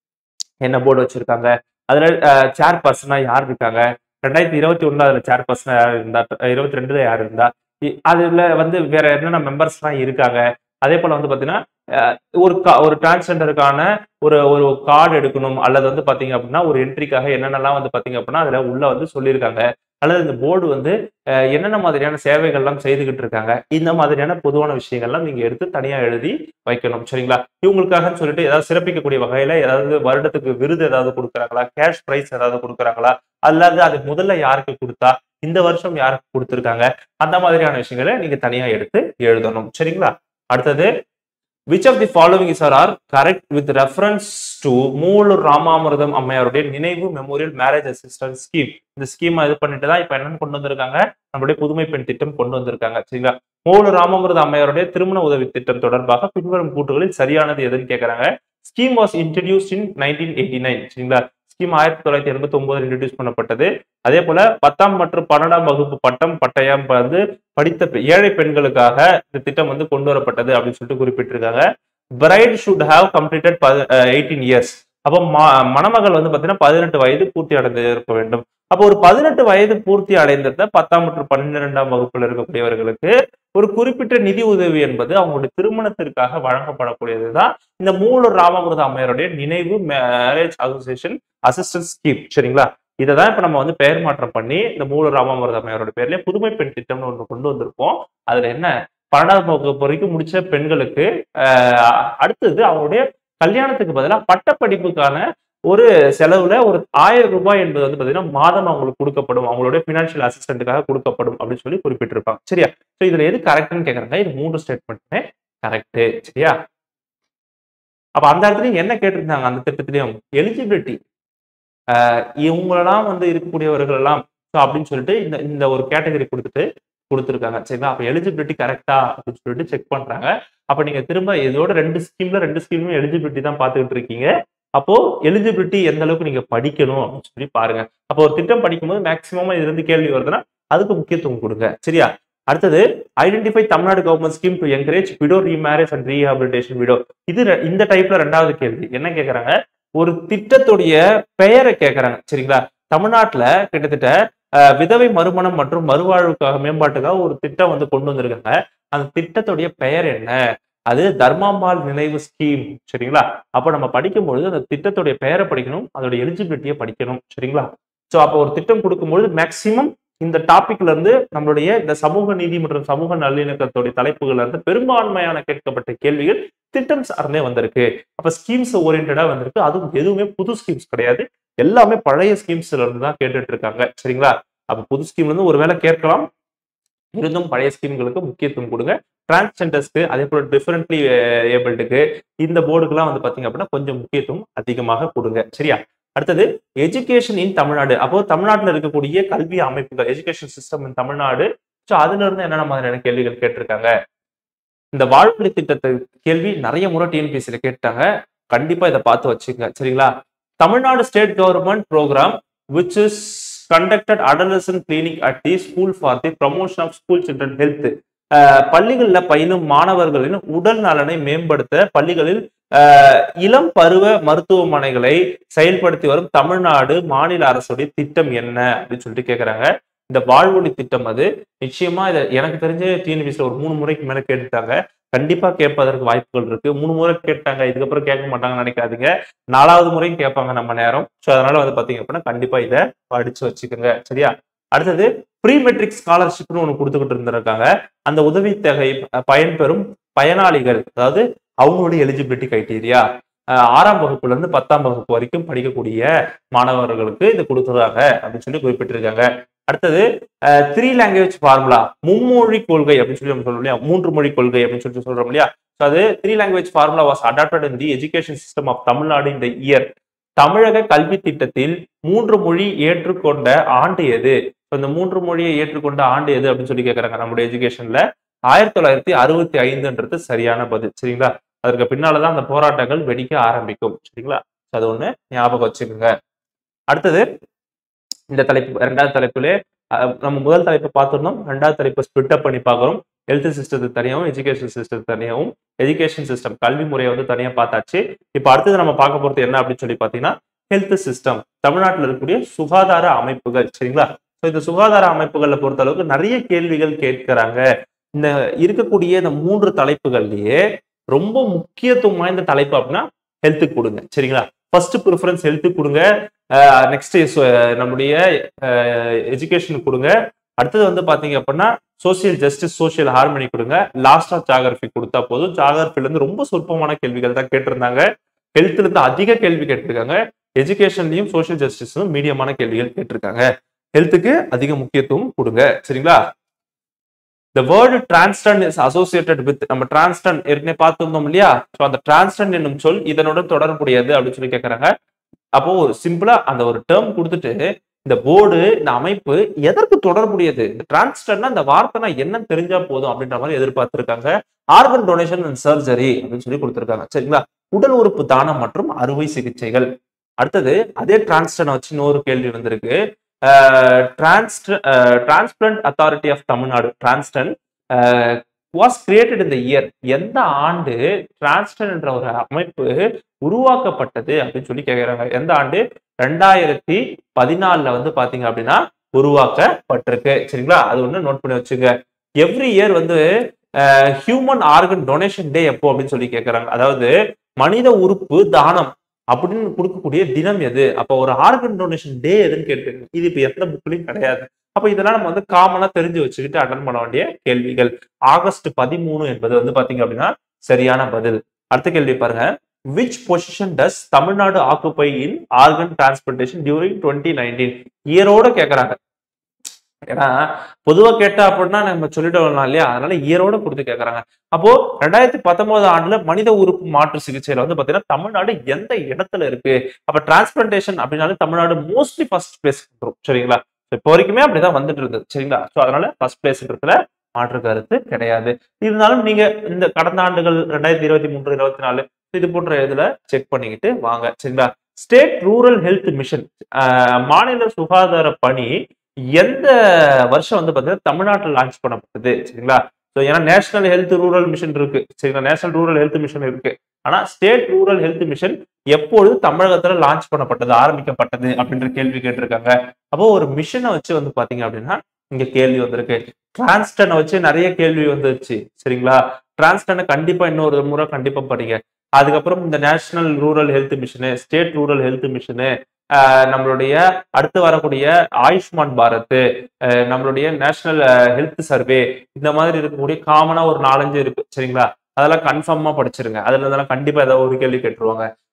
என்ன போர்டு வச்சிருக்காங்க அதுல சேர் பர்சனா யார் இருக்காங்க ரெண்டாயிரத்தி இருபத்தி ஒண்ணுல அதுல சேர் பர்சனா யார் இருந்தா இருபத்தி ரெண்டுல யார் இருந்தா இ- அதுல வந்து வேற என்னென்ன மெம்பர்ஸ் எல்லாம் இருக்காங்க அதே போல வந்து பாத்தீங்கன்னா அஹ், ஒரு கா- ஒரு டிரான்ஸ்ஜெண்டருக்கான ஒரு ஒரு கார்டு எடுக்கணும் அல்லது வந்து பாத்தீங்க அப்படின்னா ஒரு என்ட்ரிக்காக என்னென்னலாம் வந்து பாத்தீங்க அப்படின்னா அதுல உள்ள வந்து சொல்லியிருக்காங்க அல்லது இந்த போர்டு வந்து அஹ், என்னென்ன மாதிரியான சேவைகள்லாம் செய்துகிட்டு இருக்காங்க இந்த மாதிரியான பொதுவான விஷயங்கள்லாம் நீங்க எடுத்து தனியா எழுதி வைக்கணும் சரிங்களா இவங்களுக்காக சொல்லிட்டு ஏதாவது சிறப்பிக்கக்கூடிய வகையில ஏதாவது வருடத்துக்கு விருது ஏதாவது கொடுக்குறாங்களா கேஷ் பிரைஸ் ஏதாவது கொடுக்குறாங்களா அல்லது அது முதல்ல யாருக்கு கொடுத்தா இந்த வருஷம் யாருக்கு கொடுத்துருக்காங்க அந்த மாதிரியான விஷயங்களை நீங்க தனியா எடுத்து எழுதணும் சரிங்களா அடுத்தது which of the following is are are correct with reference to Moovalur Ramamirtham அம்மையாருடைய நினைவு மெமோரியல் மேரேஜ் அசிஸ்டன்ஸ் ஸ்கீம் இந்த ஸ்கீம் இது பண்ணிட்டு தான் இப்ப என்னன்னு கொண்டு வந்திருக்காங்க நம்மளுடைய புதுமை பெண் திட்டம் கொண்டு வந்திருக்காங்க சரிங்களா மூலூர் ராமாமிர்த அம்மையாருடைய திருமண உதவி திட்டம் தொடர்பாக பின்வரும் கூற்றுகளில் சரியானது எதுன்னு கேட்கறாங்க scheme was introduced in nineteen eighty nine சரிங்களா ஸ்கீம் ஆயிரத்தி தொள்ளாயிரத்தி எண்பத்தி ஒன்பதுல இன்ட்ரடியூஸ் பண்ணப்பட்டது அதே போல பத்தாம் மற்றும் பன்னெண்டாம் வகுப்பு பட்டம் பட்டயம் வந்து படித்த பெ- ஏழை பெண்களுக்காக இந்த திட்டம் வந்து கொண்டு வரப்பட்டது அப்படின்னு சொல்லிட்டு குறிப்பிட்டிருக்காங்க bride should have completed eighteen years அப்போ ம- மணமகள் வந்து பாத்தீங்கன்னா பதினெட்டு வயது பூர்த்தி அடைந்து இருக்க வேண்டும் அப்போ ஒரு பதினெட்டு வயது பூர்த்தி அடைந்தத பத்தாம் மற்றும் பன்னிரெண்டாம் வகுப்புல இருக்கக்கூடியவர்களுக்கு ஒரு குறிப்பிட்ட நிதி உதவி என்பது அவங்களுடைய திருமணத்திற்காக வழங்கப்படக்கூடியதுதான் இந்த மூணு ராமகிருத அம்மையாருடைய நினைவு மேரேஜ் அசோசியேஷன் அசிஸ்டன்ஸ் ஸ்கீம் சரிங்களா இதை தான் இப்ப நம்ம வந்து பெயர் மாற்றம் பண்ணி இந்த மூல ராமமிரத அம்மையாரோட பேர்லயே புதுமை பெண் திட்டம்னு ஒன்று கொண்டு வந்திருப்போம் அதுல என்ன பன்னெண்டாவது வகுப்பு வரைக்கும் முடிச்ச பெண்களுக்கு ஆஹ், அடுத்தது அவங்களுடைய கல்யாணத்துக்கு பதிலாக பட்டப்படிப்புக்கான ஒரு செலவுல ஒரு ஆயிரம் ரூபாய் என்பது வந்து பாத்தீங்கன்னா மாதம் அவங்களுக்கு கொடுக்கப்படும் அவங்களுடைய பினான்சியல் அசிஸ்டன்ட்டுக்காக கொடுக்கப்படும் அப்படின்னு சொல்லி குறிப்பிட்டிருப்பாங்க சரியா ஸோ இதுல எது கரெக்ட்னு கேக்குறாங்க இது மூன்று ஸ்டேட்மெண்ட்டுமே கரெக்ட் சரியா அப்ப அந்த இடத்துலயும் என்ன கேட்டிருந்தாங்க அந்த திட்டத்திலையும் எலிஜிபிலிட்டி இவங்களெல்லாம் வந்து இருக்கக்கூடியவர்கள் எல்லாம் ஸோ அப்படின்னு சொல்லிட்டு இந்த இந்த ஒரு கேட்டகரி கொடுத்துட்டு கொடுத்துருக்காங்க சரிங்களா அப்போ எலிஜிபிலிட்டி கரெக்டா அப்படின்னு சொல்லிட்டு செக் பண்றாங்க அப்போ நீங்க திரும்ப இதோட ரெண்டு ஸ்கீம்ல ரெண்டு ஸ்கீமும் எலிஜிபிலிட்டி தான் பார்த்துக்கிட்டு இருக்கீங்க அப்போ எலிஜிபிலிட்டி எந்த அளவுக்கு நீங்க படிக்கணும் அப்படின்னு சொல்லி பாருங்க அப்போ ஒரு திட்டம் படிக்கும்போது மேக்சிமமா இதுல இருந்து கேள்வி வருதுன்னா அதுக்கு முக்கியத்துவம் கொடுங்க சரியா அடுத்தது identify Tamil Nadu government scheme to encourage widow remarriage and rehabilitation widow இது ரெ- இந்த டைப்ல ரெண்டாவது கேள்வி என்ன கேக்குறாங்க ஒரு திட்டத்துடைய பெயரை கேக்குறாங்க சரிங்களா தமிழ்நாட்டுல கிட்டத்தட்ட அஹ், விதவை மறுமணம் மற்றும் மறுவாழ்வுக்காக மேம்பாட்டுக்காக ஒரு திட்டம் வந்து கொண்டு வந்திருக்காங்க அந்த திட்டத்துடைய பெயர் என்ன அது தர்மாம்பாள் நினைவு ஸ்கீம் சரிங்களா அப்ப நம்ம படிக்கும் பொழுது அந்த திட்டத்துடைய பெயரை படிக்கணும் அதோட எலிஜிபிலிட்டியை படிக்கணும் சரிங்களா சோ அப்போ ஒரு திட்டம் கொடுக்கும்பொழுது மேக்சிமம் இந்த டாபிக்ல இருந்து நம்மளுடைய இந்த சமூக நீதி மற்றும் சமூக நல்லிணக்கத்துடைய தலைப்புகள்ல இருந்து பெரும்பான்மையான கேட்கப்பட்ட கேள்விகள் திட்டம் சார்ந்தே வந்திருக்கு அப்ப ஸ்கீம்ஸ் ஓரியன்டா வந்திருக்கு அதுவும் எதுவுமே புது ஸ்கீம்ஸ் கிடையாது எல்லாமே பழைய ஸ்கீம்ஸ்ல இருந்து தான் கேட்டுட்டு இருக்காங்க சரிங்களா அப்ப புது ஸ்கீம்ல இருந்து ஒருவேளை கேட்கலாம் இருந்தும் பழைய ஸ்கீம்களுக்கு முக்கியத்துவம் கொடுங்க டிரான்ஸ்ஜெண்டர்ஸ்க்கு அதே போல டிஃபரெண்ட்லி ஏபிள்டுக்கு இந்த போர்டுக்கெல்லாம் வந்து பாத்தீங்க அப்படின்னா கொஞ்சம் முக்கியத்துவம் அதிகமாக கொடுங்க சரியா அடுத்தது எஜுகேஷன் இன் தமிழ்நாடு அப்போ தமிழ்நாட்டில் இருக்கக்கூடிய கல்வி அமைப்புகள் education system in Tamil Nadu so அதுல இருந்து என்னென்ன மாதிரியான கேள்விகள் கேட்டிருக்காங்க இந்த வாழ்வழி திட்டத்தை கேள்வி நிறைய முறை டிஎன்பிசியில கேட்டாங்க கண்டிப்பா இதை பார்த்து வச்சுங்க சரிங்களா Tamil Nadu state government programme which is conducted adolescent clinic at the school for the promotion of school children health பள்ளிகளில் பயிலும் மாணவர்களின் உடல் நலனை மேம்படுத்த பள்ளிகளில் அஹ், இளம் பருவ மருத்துவமனைகளை செயல்படுத்தி வரும் தமிழ்நாடு மாநில அரசுடைய திட்டம் என்ன அப்படின்னு சொல்லிட்டு கேக்குறாங்க இந்த வாழ்வொளி திட்டம் அது நிச்சயமா இதை எனக்கு தெரிஞ்ச டிஎன்பிசியில் ஒரு மூணு முறைக்கு மேல கேட்டுட்டாங்க கண்டிப்பா கேட்பதற்கு வாய்ப்புகள் இருக்கு மூணு முறை கேட்டாங்க இதுக்கப்புறம் கேட்க மாட்டாங்கன்னு நினைக்காதீங்க நாலாவது முறையும் கேட்பாங்க நம்ம நேரம் ஸோ அதனால வந்து பாத்தீங்க அப்படின்னா கண்டிப்பா இதை படிச்சு வச்சுக்கோங்க சரியா அடுத்தது ப்ரீ மெட்ரிக் ஸ்காலர்ஷிப்னு ஒன்று கொடுத்துக்கிட்டு இருந்திருக்காங்க அந்த உதவித்தொகை அஹ், பயன்பெறும் பயனாளிகள் அதாவது அவங்களுடைய எலிஜிபிலிட்டி கிரைட்டீரியா ஆறாம் வகுப்புல இருந்து பத்தாம் வகுப்பு வரைக்கும் படிக்கக்கூடிய மாணவர்களுக்கு இது கொடுக்குறாங்க அப்படின்னு சொல்லி குறிப்பிட்டிருக்காங்க அடுத்தது த்ரீ லாங்குவேஜ் ஃபார்முலா மும்மொழி கொள்கை அப்படின்னு சொல்லி நம்ம சொல்றோம் இல்லையா மூன்று மொழி கொள்கை அப்படின்னு சொல்லி சொல்றோம் இல்லையா ஸோ அது three language formula was adapted in the education system of Tamil Nadu இந்த இயர் தமிழக கல்வி திட்டத்தில் மூன்று மொழி ஏற்றுக்கொண்ட ஆண்டு எது So, இந்த மூன்று மொழியை ஏற்றுக்கொண்ட ஆண்டு எது அப்படின்னு சொல்லி கேட்கறாங்க நம்முடைய எஜுகேஷன்ல ஆயிரத்தி தொள்ளாயிரத்தி அறுபத்தி ஐந்துன்றது சரியான பதில் சரிங்களா அதற்கு பின்னாலதான் அந்த போராட்டங்கள் வெடிக்க ஆரம்பிக்கும் சரிங்களா So, அது ஒண்ணு ஞாபகம் வச்சுக்கோங்க அடுத்தது இந்த தலைப்பு ரெண்டாவது தலைப்புலே அஹ், நம்ம முதல் தலைப்பை பார்த்துருந்தோம் ரெண்டாவது தலைப்பை ஸ்பிட் அப் பண்ணி பார்க்குறோம் ஹெல்த் சிஸ்டத்துக்கு தனியாகவும் எஜுகேஷன் சிஸ்டத்துக்கு தனியாகவும் எஜுகேஷன் சிஸ்டம் கல்வி முறையை வந்து தனியாக பார்த்தாச்சு இப்போ அடுத்தது நம்ம பார்க்க போகிறது என்ன அப்படின்னு சொல்லி பார்த்தீங்கன்னா ஹெல்த் சிஸ்டம் தமிழ்நாட்டில் இருக்கக்கூடிய சுகாதார அமைப்புகள் சரிங்களா ஸோ இந்த சுகாதார அமைப்புகளை பொறுத்த அளவுக்கு நிறைய கேள்விகள் கேட்கிறாங்க இந்த இருக்கக்கூடிய இந்த மூன்று தலைப்புகள்லயே ரொம்ப முக்கியத்துவம் வாய்ந்த தலைப்பு அப்படின்னா ஹெல்த்துக்கு கொடுங்க சரிங்களா ஃபர்ஸ்ட் ப்ரிஃபரன்ஸ் ஹெல்த்துக்கு கொடுங்க நெக்ஸ்ட் நம்முடைய எஜுகேஷனுக்கு கொடுங்க அடுத்தது வந்து பாத்தீங்க அப்படின்னா சோசியல் ஜஸ்டிஸ் சோசியல் ஹார்மனி கொடுங்க லாஸ்டா ஜாகிரபி கொடுத்தா போதும் ஜாகிரபில இருந்து ரொம்ப சொற்பமான கேள்விகள் தான் கேட்டிருந்தாங்க ஹெல்த்ல இருந்து அதிக கேள்வி கேட்டிருக்காங்க எஜுகேஷன்லயும் சோசியல் ஜஸ்டிஸ்லும் மீடியமான கேள்விகள் கேட்டிருக்காங்க ஹெல்த்துக்கு அதிக முக்கியத்துவம் கொடுங்க சரிங்களா the word transton is associated with நம்ம transton ஏற்கனவே பார்த்திருந்தோம் இல்லையா ஸோ அந்த transton என்னும் சொல் இதனுடன் தொடர்புடையது அப்படின்னு சொல்லி கேட்கறாங்க அப்போ ஒரு சிம்பிளா அந்த ஒரு டேர்ம் கொடுத்துட்டு இந்த போர்டு இந்த அமைப்பு எதற்கு தொடர்புடையது இந்த டிரான்ஸ்டர்னா இந்த வார்த்தைனா என்னன்னு தெரிஞ்சா போதும் அப்படின்ற மாதிரி எதிர்பார்த்திருக்காங்க ஆர்கன் டொனேஷன் அண்ட் சர்ஜரி அப்படின்னு சொல்லி கொடுத்திருக்காங்க சரிங்களா உடல் உறுப்பு தானம் மற்றும் அறுவை சிகிச்சைகள் அடுத்தது அதே டிரான்ஸ்டனை வச்சு இன்னொரு கேள்வி வந்திருக்கு transplant authority of Tamil Nadu TRANSTAN was created இந்த இயர் எந்த ஆண்டு டிரான்ஸ்டன் என்ற ஒரு அமைப்பு உருவாக்கப்பட்டது அப்படின்னு சொல்லி கேட்கிறாங்க எந்த ஆண்டு ரெண்டாயிரத்தி பதினாலுல வந்து பாத்தீங்க அப்படின்னா உருவாக்கப்பட்டிருக்கு சரிங்களா அது ஒண்ணு நோட் பண்ணி வச்சுங்க எவ்ரி இயர் வந்து ஹியூமன் ஆர்கன் டொனேஷன் டே எப்போ அப்படின்னு சொல்லி கேட்கறாங்க அதாவது மனித உறுப்பு தானம் அப்படின்னு கொடுக்கக்கூடிய தினம் எது அப்போ ஒரு ஆர்கன் டொனேஷன் டே எதுன்னு கேட்டு இது இப்ப எந்த புக்லயும் கிடையாது அப்ப இதெல்லாம் நம்ம வந்து காமனா தெரிஞ்சு வச்சுக்கிட்டு அட்டன் பண்ண வேண்டிய கேள்விகள் ஆகஸ்ட் பதிமூணு என்பது வந்து பாத்தீங்க அப்படின்னா சரியான பதில் அடுத்த கேள்வி பாருங்க which position does Tamil Nadu occupy in organ transplantation during twenty nineteen இயரோட கேட்கறாங்க ஏன்னா பொதுவா கேட்டா அப்படின்னா நம்ம சொல்லிடுவோம் இல்லையா அதனால இயரோட கொடுத்து கேட்கறாங்க அப்போ ரெண்டாயிரத்தி பத்தொன்பது ஆண்டுல மனித உறுப்பு மாற்று சிகிச்சையில வந்து பாத்தீங்கன்னா தமிழ்நாடு எந்த இடத்துல இருக்கு அப்ப டிரான்ஸ்பிளண்டேஷன் அப்படின்னாலே தமிழ்நாடு மோஸ்ட்லி ஃபர்ஸ்ட் பிளேஸ் வந்துரும் சரிங்களா இப்போ வரைக்குமே அப்படிதான் வந்துட்டு இருந்தது சரிங்களா ஸோ அதனால ஃபர்ஸ்ட் பிளேஸ்ன்றதுல மாற்று கருத்து கிடையாது இருந்தாலும் நீங்க இந்த கடந்த ஆண்டுகள் ரெண்டாயிரத்தி இருபத்தி மூன்று இருபத்தி நாலு இது போன்ற இதுல செக் பண்ணிக்கிட்டு வாங்க சரிங்களா ஸ்டேட் ரூரல் ஹெல்த் மிஷன் மாநில சுகாதார பணி எந்த வருஷம் வந்து பாத்தீங்கன்னா தமிழ்நாட்டில் லான்ச் பண்ணப்பட்டது சரிங்களா ஸோ ஏன்னா நேஷனல் ஹெல்த் ரூரல் மிஷன் இருக்கு சரிங்களா நேஷனல் ரூரல் ஹெல்த் மிஷன் இருக்கு ஆனா ஸ்டேட் ரூரல் ஹெல்த் மிஷன் எப்பொழுது தமிழகத்துல லான்ச் பண்ணப்பட்டது ஆரம்பிக்கப்பட்டது அப்படின்ற கேள்வி கேட்டிருக்காங்க அப்போ ஒரு மிஷனை வச்சு வந்து பாத்தீங்க அப்படின்னா இங்க கேள்வி வந்திருக்கு டிரான்ஸ்டனை வச்சு நிறைய கேள்வி வந்துருச்சு சரிங்களா டிரான்ஸ்டனை கண்டிப்பா இன்னொரு முறை கண்டிப்பா படிங்க அதுக்கப்புறம் இந்த national rural health mission state rural health mission நம்மளுடைய அடுத்து வரக்கூடிய ஆயுஷ்மான் பாரத் நம்மளுடைய நேஷனல் ஹெல்த் சர்வே இந்த மாதிரி இருக்கக்கூடிய காமனா ஒரு நாலஞ்சு இருக்கு சரிங்களா அதெல்லாம் கன்ஃபார்மா படிச்சிருங்க அதுல இதெல்லாம் கண்டிப்பா ஏதாவது ஒரு கேள்வி கேட்டுருவாங்க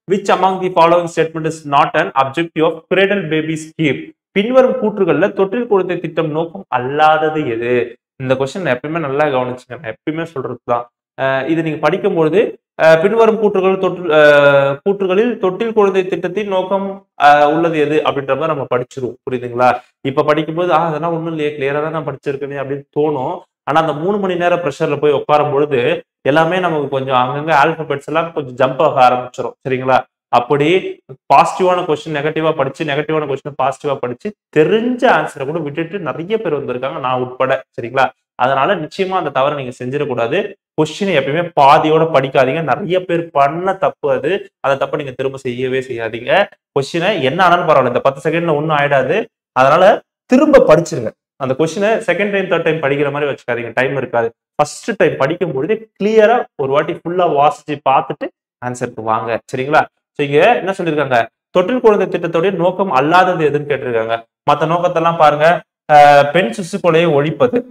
which among the following statement is not an objective of cradle baby scheme பின்வரும் கூற்றுகள்ல தொற்றில் குழந்தை திட்டம் நோக்கம் அல்லாதது எது இந்த கொஸ்டின் எப்பயுமே நல்லா கவனிச்சுங்க நான் எப்பயுமே சொல்றதுதான் அஹ் இது நீங்க படிக்கும்பொழுது அஹ் பின்வரும் கூற்றுகள் தொற்று அஹ் கூற்றுகளில் தொட்டில் குழந்தை திட்டத்தின் நோக்கம் அஹ் உள்ளது எது அப்படின்ற மாதிரி நம்ம படிச்சிருவோம் புரியுதுங்களா இப்ப படிக்கும்போது ஆஹ் அதெல்லாம் ஒண்ணும் இல்லையே கிளியரா தான் நான் படிச்சிருக்கேனே அப்படின்னு தோணும் ஆனா அந்த மூணு மணி நேரம் ப்ரெஷர்ல போய் உட்காரும் பொழுது எல்லாமே நமக்கு கொஞ்சம் அங்கங்க ஆல்பபெட்ஸ் எல்லாம் கொஞ்சம் ஜம்ப் ஆக ஆரம்பிச்சிடும் சரிங்களா அப்படி பாசிட்டிவான கொஸ்டின் நெகட்டிவா படிச்சு நெகட்டிவான கொஸ்டின் பாசிட்டிவா படிச்சு தெரிஞ்ச ஆன்சரை கூட விட்டுட்டு நிறைய பேர் வந்திருக்காங்க நான் உட்பட சரிங்களா அதனால நிச்சயமா அந்த தவறை நீங்க செஞ்சிடக்கூடாது கொஸ்டினை எப்பயுமே பாதியோட படிக்காதீங்க நிறைய பேர் பண்ண தப்பு அது அந்த தப்பை நீங்க திரும்ப செய்யவே செய்யாதீங்க கொஸ்டினை என்ன ஆனாலும் பரவாயில்ல இந்த பத்து செகண்ட்ல ஒன்றும் ஆயிடாது அதனால திரும்ப படிச்சிருங்க அந்த கொஸ்டினை செகண்ட் டைம் தேர்ட் டைம் படிக்கிற மாதிரி வச்சுக்காதீங்க டைம் இருக்காது ஃபர்ஸ்ட் டைம் படிக்கும் பொழுது கிளியரா ஒரு வாட்டி ஃபுல்லா வாசிச்சு பார்த்துட்டு ஆன்சருக்கு வாங்க சரிங்களா ஸோ இங்க என்ன சொல்லியிருக்காங்க தொட்டில் குழந்தை திட்டத்துடைய நோக்கம் அல்லாதது எதுன்னு கேட்டிருக்காங்க மற்ற நோக்கத்தெல்லாம் பாருங்க அஹ் பெண் சிசு கொலையை ஒழிப்பது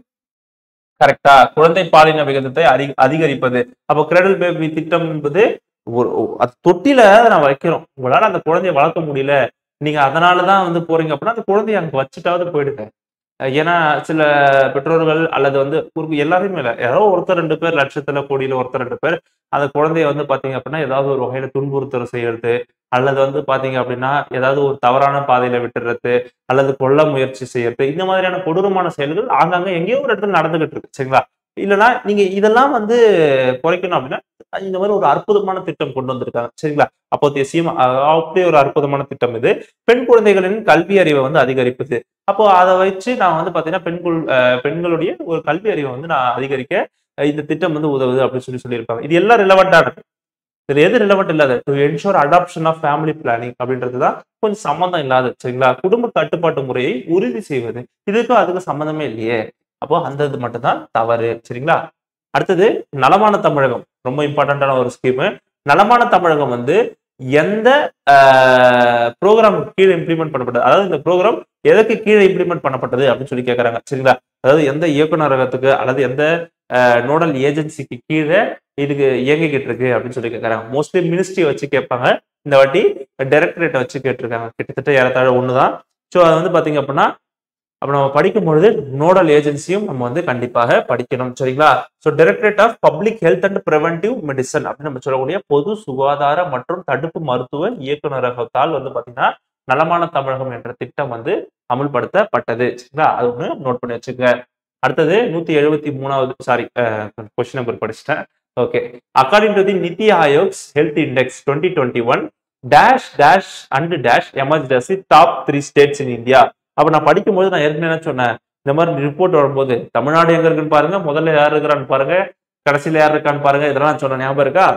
கரெக்டா குழந்தை பாலின விகிதத்தை அதி அதிகரிப்பது அப்போ கிரெடல் பேபி திட்டம் என்பது ஒரு ஒரு- அது தொட்டில நான் வைக்கிறோம் உங்களால அந்த குழந்தைய வளர்க்க முடியல நீங்க அதனாலதான் வந்து போறீங்க அப்படின்னா அந்த குழந்தைய அங்க வச்சுட்டாவது போயிடுங்க அஹ் ஏன்னா சில பெற்றோர்கள் அல்லது வந்து ஒரு எல்லாருமே இல்லை யாரோ ஒருத்தர் ரெண்டு பேர் லட்சத்துல கோடியில ஒருத்தர் ரெண்டு பேர் அந்த குழந்தைய வந்து பாத்தீங்க அப்படின்னா ஏதாவது ஒரு வகையில துன்புறுத்தல் செய்யறது அல்லது வந்து பாத்தீங்க அப்படின்னா ஏதாவது ஒரு தவறான பாதையில விட்டுறது அல்லது கொல்ல முயற்சி செய்யறது இந்த மாதிரியான கொடூரமான செயல்கள் ஆங்காங்க எங்கேயோ ஒரு இடத்துல நடந்துகிட்டு இருக்கு சரிங்களா இல்லைன்னா நீங்க இதெல்லாம் வந்து குறைக்கணும் அப்படின்னா இந்த மாதிரி ஒரு அற்புதமான திட்டம் கொண்டு வந்திருக்காங்க சரிங்களா அப்போதைய சீமா அப்படியே ஒரு அற்புதமான திட்டம் இது பெண் குழந்தைகளின் கல்வி அறிவை வந்து அதிகரிப்பது அப்போ அதை வச்சு நான் வந்து பாத்தீங்கன்னா பெண்கள் அஹ் பெண்களுடைய ஒரு கல்வி அறிவை வந்து நான் அதிகரிக்க அஹ் இந்த திட்டம் வந்து உதவுது அப்படின்னு சொல்லி சொல்லியிருப்பாங்க இது எல்லாம் ரிலவெண்டானது இதுல எது ரிலவெண்ட் இல்லாத to ensure adoption of family planning அப்படின்றது தான் கொஞ்சம் சம்மந்தம் இல்லாத சரிங்களா குடும்ப கட்டுப்பாட்டு முறையை உறுதி செய்வது இதுக்கும் அதுக்கும் சம்மந்தமே இல்லையே அப்போ அந்த இது மட்டும் தான் தவறு சரிங்களா அடுத்தது நலமான தமிழகம் ரொம்ப இம்பார்ட்டன்டான ஒரு ஸ்கீமு நலமான தமிழகம் வந்து எந்த ப்ரோக்ராம் கீழே இம்ப்ளிமெண்ட் பண்ணப்பட்டது அதாவது இந்த ப்ரோக்ராம் எதற்கு கீழே இம்ப்ளிமெண்ட் பண்ணப்பட்டது அப்படின்னு சொல்லி கேட்கறாங்க சரிங்களா அதாவது எந்த இயக்குநரகத்துக்கு அல்லது எந்த நோடல் ஏஜென்சிக்கு கீழே இதுக்கு இயங்கிக்கிட்டு இருக்கு அப்படின்னு சொல்லி கேட்கறாங்க மோஸ்ட்லி மினிஸ்ட்ரி வச்சு கேட்பாங்க இந்த வாட்டி டைரக்டரேட்டை வச்சு கேட்டிருக்காங்க கிட்டத்தட்ட ஏறத்தாழ ஒண்ணுதான் ஸோ அது வந்து பாத்தீங்க அப்படின்னா அப்ப நம்ம படிக்கும் பொழுது நோடல் ஏஜென்சியும் நம்ம வந்து கண்டிப்பாக படிக்கணும் சரிங்களா so directorate of public health and preventive medicine அப்படின்னு நம்ம சொல்லக்கூடிய பொது சுகாதார மற்றும் தடுப்பு மருத்துவ இயக்குநரகத்தால் வந்து பாத்தீங்கன்னா நலமான தமிழகம் என்ற திட்டம் வந்து அமுல்படுத்தப்பட்டது சரிங்களா அது ஒன்று நோட் பண்ணி வச்சுக்கோங்க அடுத்தது நூத்தி எழுபத்தி மூணாவது சாரி கொஸ்டின் நம்பர் படிச்சிட்டேன் okay according to the NITI Aayog's health index twenty twenty one dash dash and dash emergency top three states in India அப்ப நான் படிக்கும்போது நான் ஏற்கனவே என்ன சொன்னேன் இந்த மாதிரி ரிப்போர்ட் வரும்போது தமிழ்நாடு எங்க இருக்குன்னு பாருங்க முதல்ல யார் இருக்கிறான்னு பாருங்க கடைசியில யார் இருக்கான்னு பாருங்க இதெல்லாம் நான் சொன்ன ஞாபகம் இருக்கா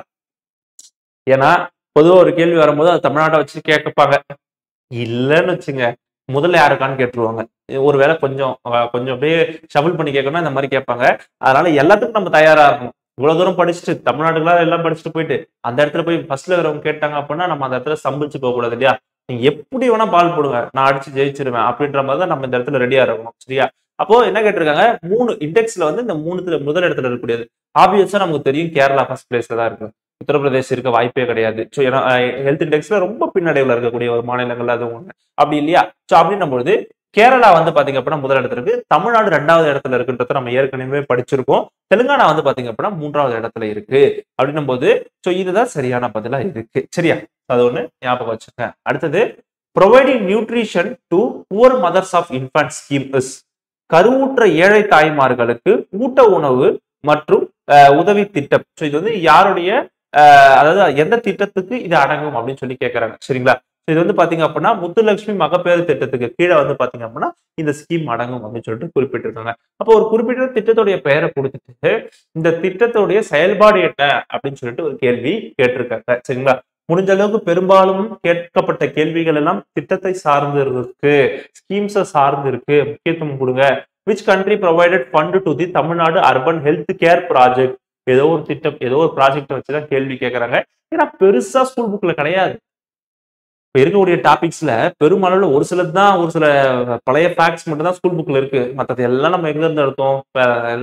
ஏன்னா பொதுவா ஒரு கேள்வி வரும்போது அது தமிழ்நாட்டை வச்சு கேட்கப்பாங்க இல்லைன்னு வச்சுங்க முதல்ல யாருக்கான்னு கேட்டுருவாங்க ஒருவேளை கொஞ்சம் அஹ், கொஞ்சம் அப்படியே ஷபிள் பண்ணி கேட்கணும் இந்த மாதிரி கேட்பாங்க அதனால எல்லாத்துக்கும் நம்ம தயாரா இருக்கணும் இவ்வளவு தூரம் படிச்சுட்டு தமிழ்நாட்டுக்குலாம் எல்லாம் படிச்சுட்டு போயிட்டு அந்த இடத்துல போய் ஃபர்ஸ்ட்ல இருக்கிறவங்க கேட்டாங்க அப்படின்னா நம்ம அந்த இடத்துல சம்பிச்சு போக கூடாது இல்லையா நீங்க எப்படி வேணா பால் போடுங்க நான் அடிச்சு ஜெயிச்சிருவேன் அப்படின்ற மாதிரி தான் நம்ம இந்த இடத்துல ரெடியா இருக்கணும் சரியா அப்போ என்ன கேட்டிருக்காங்க மூணு இண்டெக்ஸ்ல வந்து இந்த மூணுத்துல முதல் இடத்துல இருக்கக்கூடியது ஆப்வியஸா நமக்கு தெரியும் கேரளா ஃபர்ஸ்ட் பிளேஸ்ல தான் இருக்கு உத்தரப்பிரதேஷ் இருக்க வாய்ப்பே கிடையாது ஸோ ஏன்னா ஹெல்த் இண்டெக்ஸ்ல ரொம்ப பின்னடைவுல இருக்கக்கூடிய ஒரு மாநிலங்கள் அது ஒண்ணு அப்படி இல்லையா ஸோ அப்படின்னும் பொழுது கேரளா வந்து பாத்தீங்க அப்படின்னா முதல் இடத்துல இருக்கு தமிழ்நாடு ரெண்டாவது இடத்துல இருக்குன்றத நம்ம ஏற்கனவே படிச்சிருக்கோம் தெலுங்கானா வந்து பாத்தீங்க அப்படின்னா மூன்றாவது இடத்துல இருக்கு அப்படின்னும் போது ஸோ இதுதான் சரியான பதிலா இருக்கு சரியா அது ஒண்ணு ஞாபகம் வச்சுக்க அடுத்தது providing nutrition to poor mothers of infant scheme is கருவுற்ற ஏழை தாய்மார்களுக்கு ஊட்ட உணவு மற்றும் அஹ், உதவி திட்டம் ஸோ இது வந்து யாருடைய அஹ், அதாவது எந்த திட்டத்துக்கு இது அடங்கும் அப்படின்னு சொல்லி கேட்கறாங்க சரிங்களா So இது வந்து பாத்தீங்க அப்படின்னா முத்துலட்சுமி மகப்பேறு திட்டத்துக்கு கீழே வந்து பாத்தீங்க அப்படின்னா இந்த ஸ்கீம் அடங்கும் அப்படின்னு சொல்லிட்டு குறிப்பிட்டிருக்காங்க அப்போ ஒரு குறிப்பிட்ட திட்டத்துடைய பெயரை கொடுத்துட்டு இந்த திட்டத்துடைய செயல்பாடு என்ன அப்படின்னு சொல்லிட்டு ஒரு கேள்வி கேட்டிருக்காங்க சரிங்களா முடிஞ்ச அளவுக்கு பெரும்பாலும் கேட்கப்பட்ட கேள்விகள் எல்லாம் திட்டத்தை சார்ந்து இருக்கு ஸ்கீம்ஸை சார்ந்து இருக்கு முக்கியத்துவம் கொடுங்க which country provided fund to the Tamil Nadu urban health care project ஏதோ ஒரு திட்டம் ஏதோ ஒரு ப்ராஜெக்ட் வச்சுதான் கேள்வி கேட்கறாங்க ஏன்னா பெருசா ஸ்கூல் புக்ல கிடையாது இப்ப இருக்கக்கூடிய டாபிக்ஸ்ல பெருமளவுல ஒரு சிலது தான் ஒரு சில பழைய ஃபேக்ட்ஸ் மட்டும் தான் ஸ்கூல் புக்ல இருக்கு மற்றது எல்லாம் நம்ம எங்க இருந்து எடுத்தோம் இப்ப எல்லாம்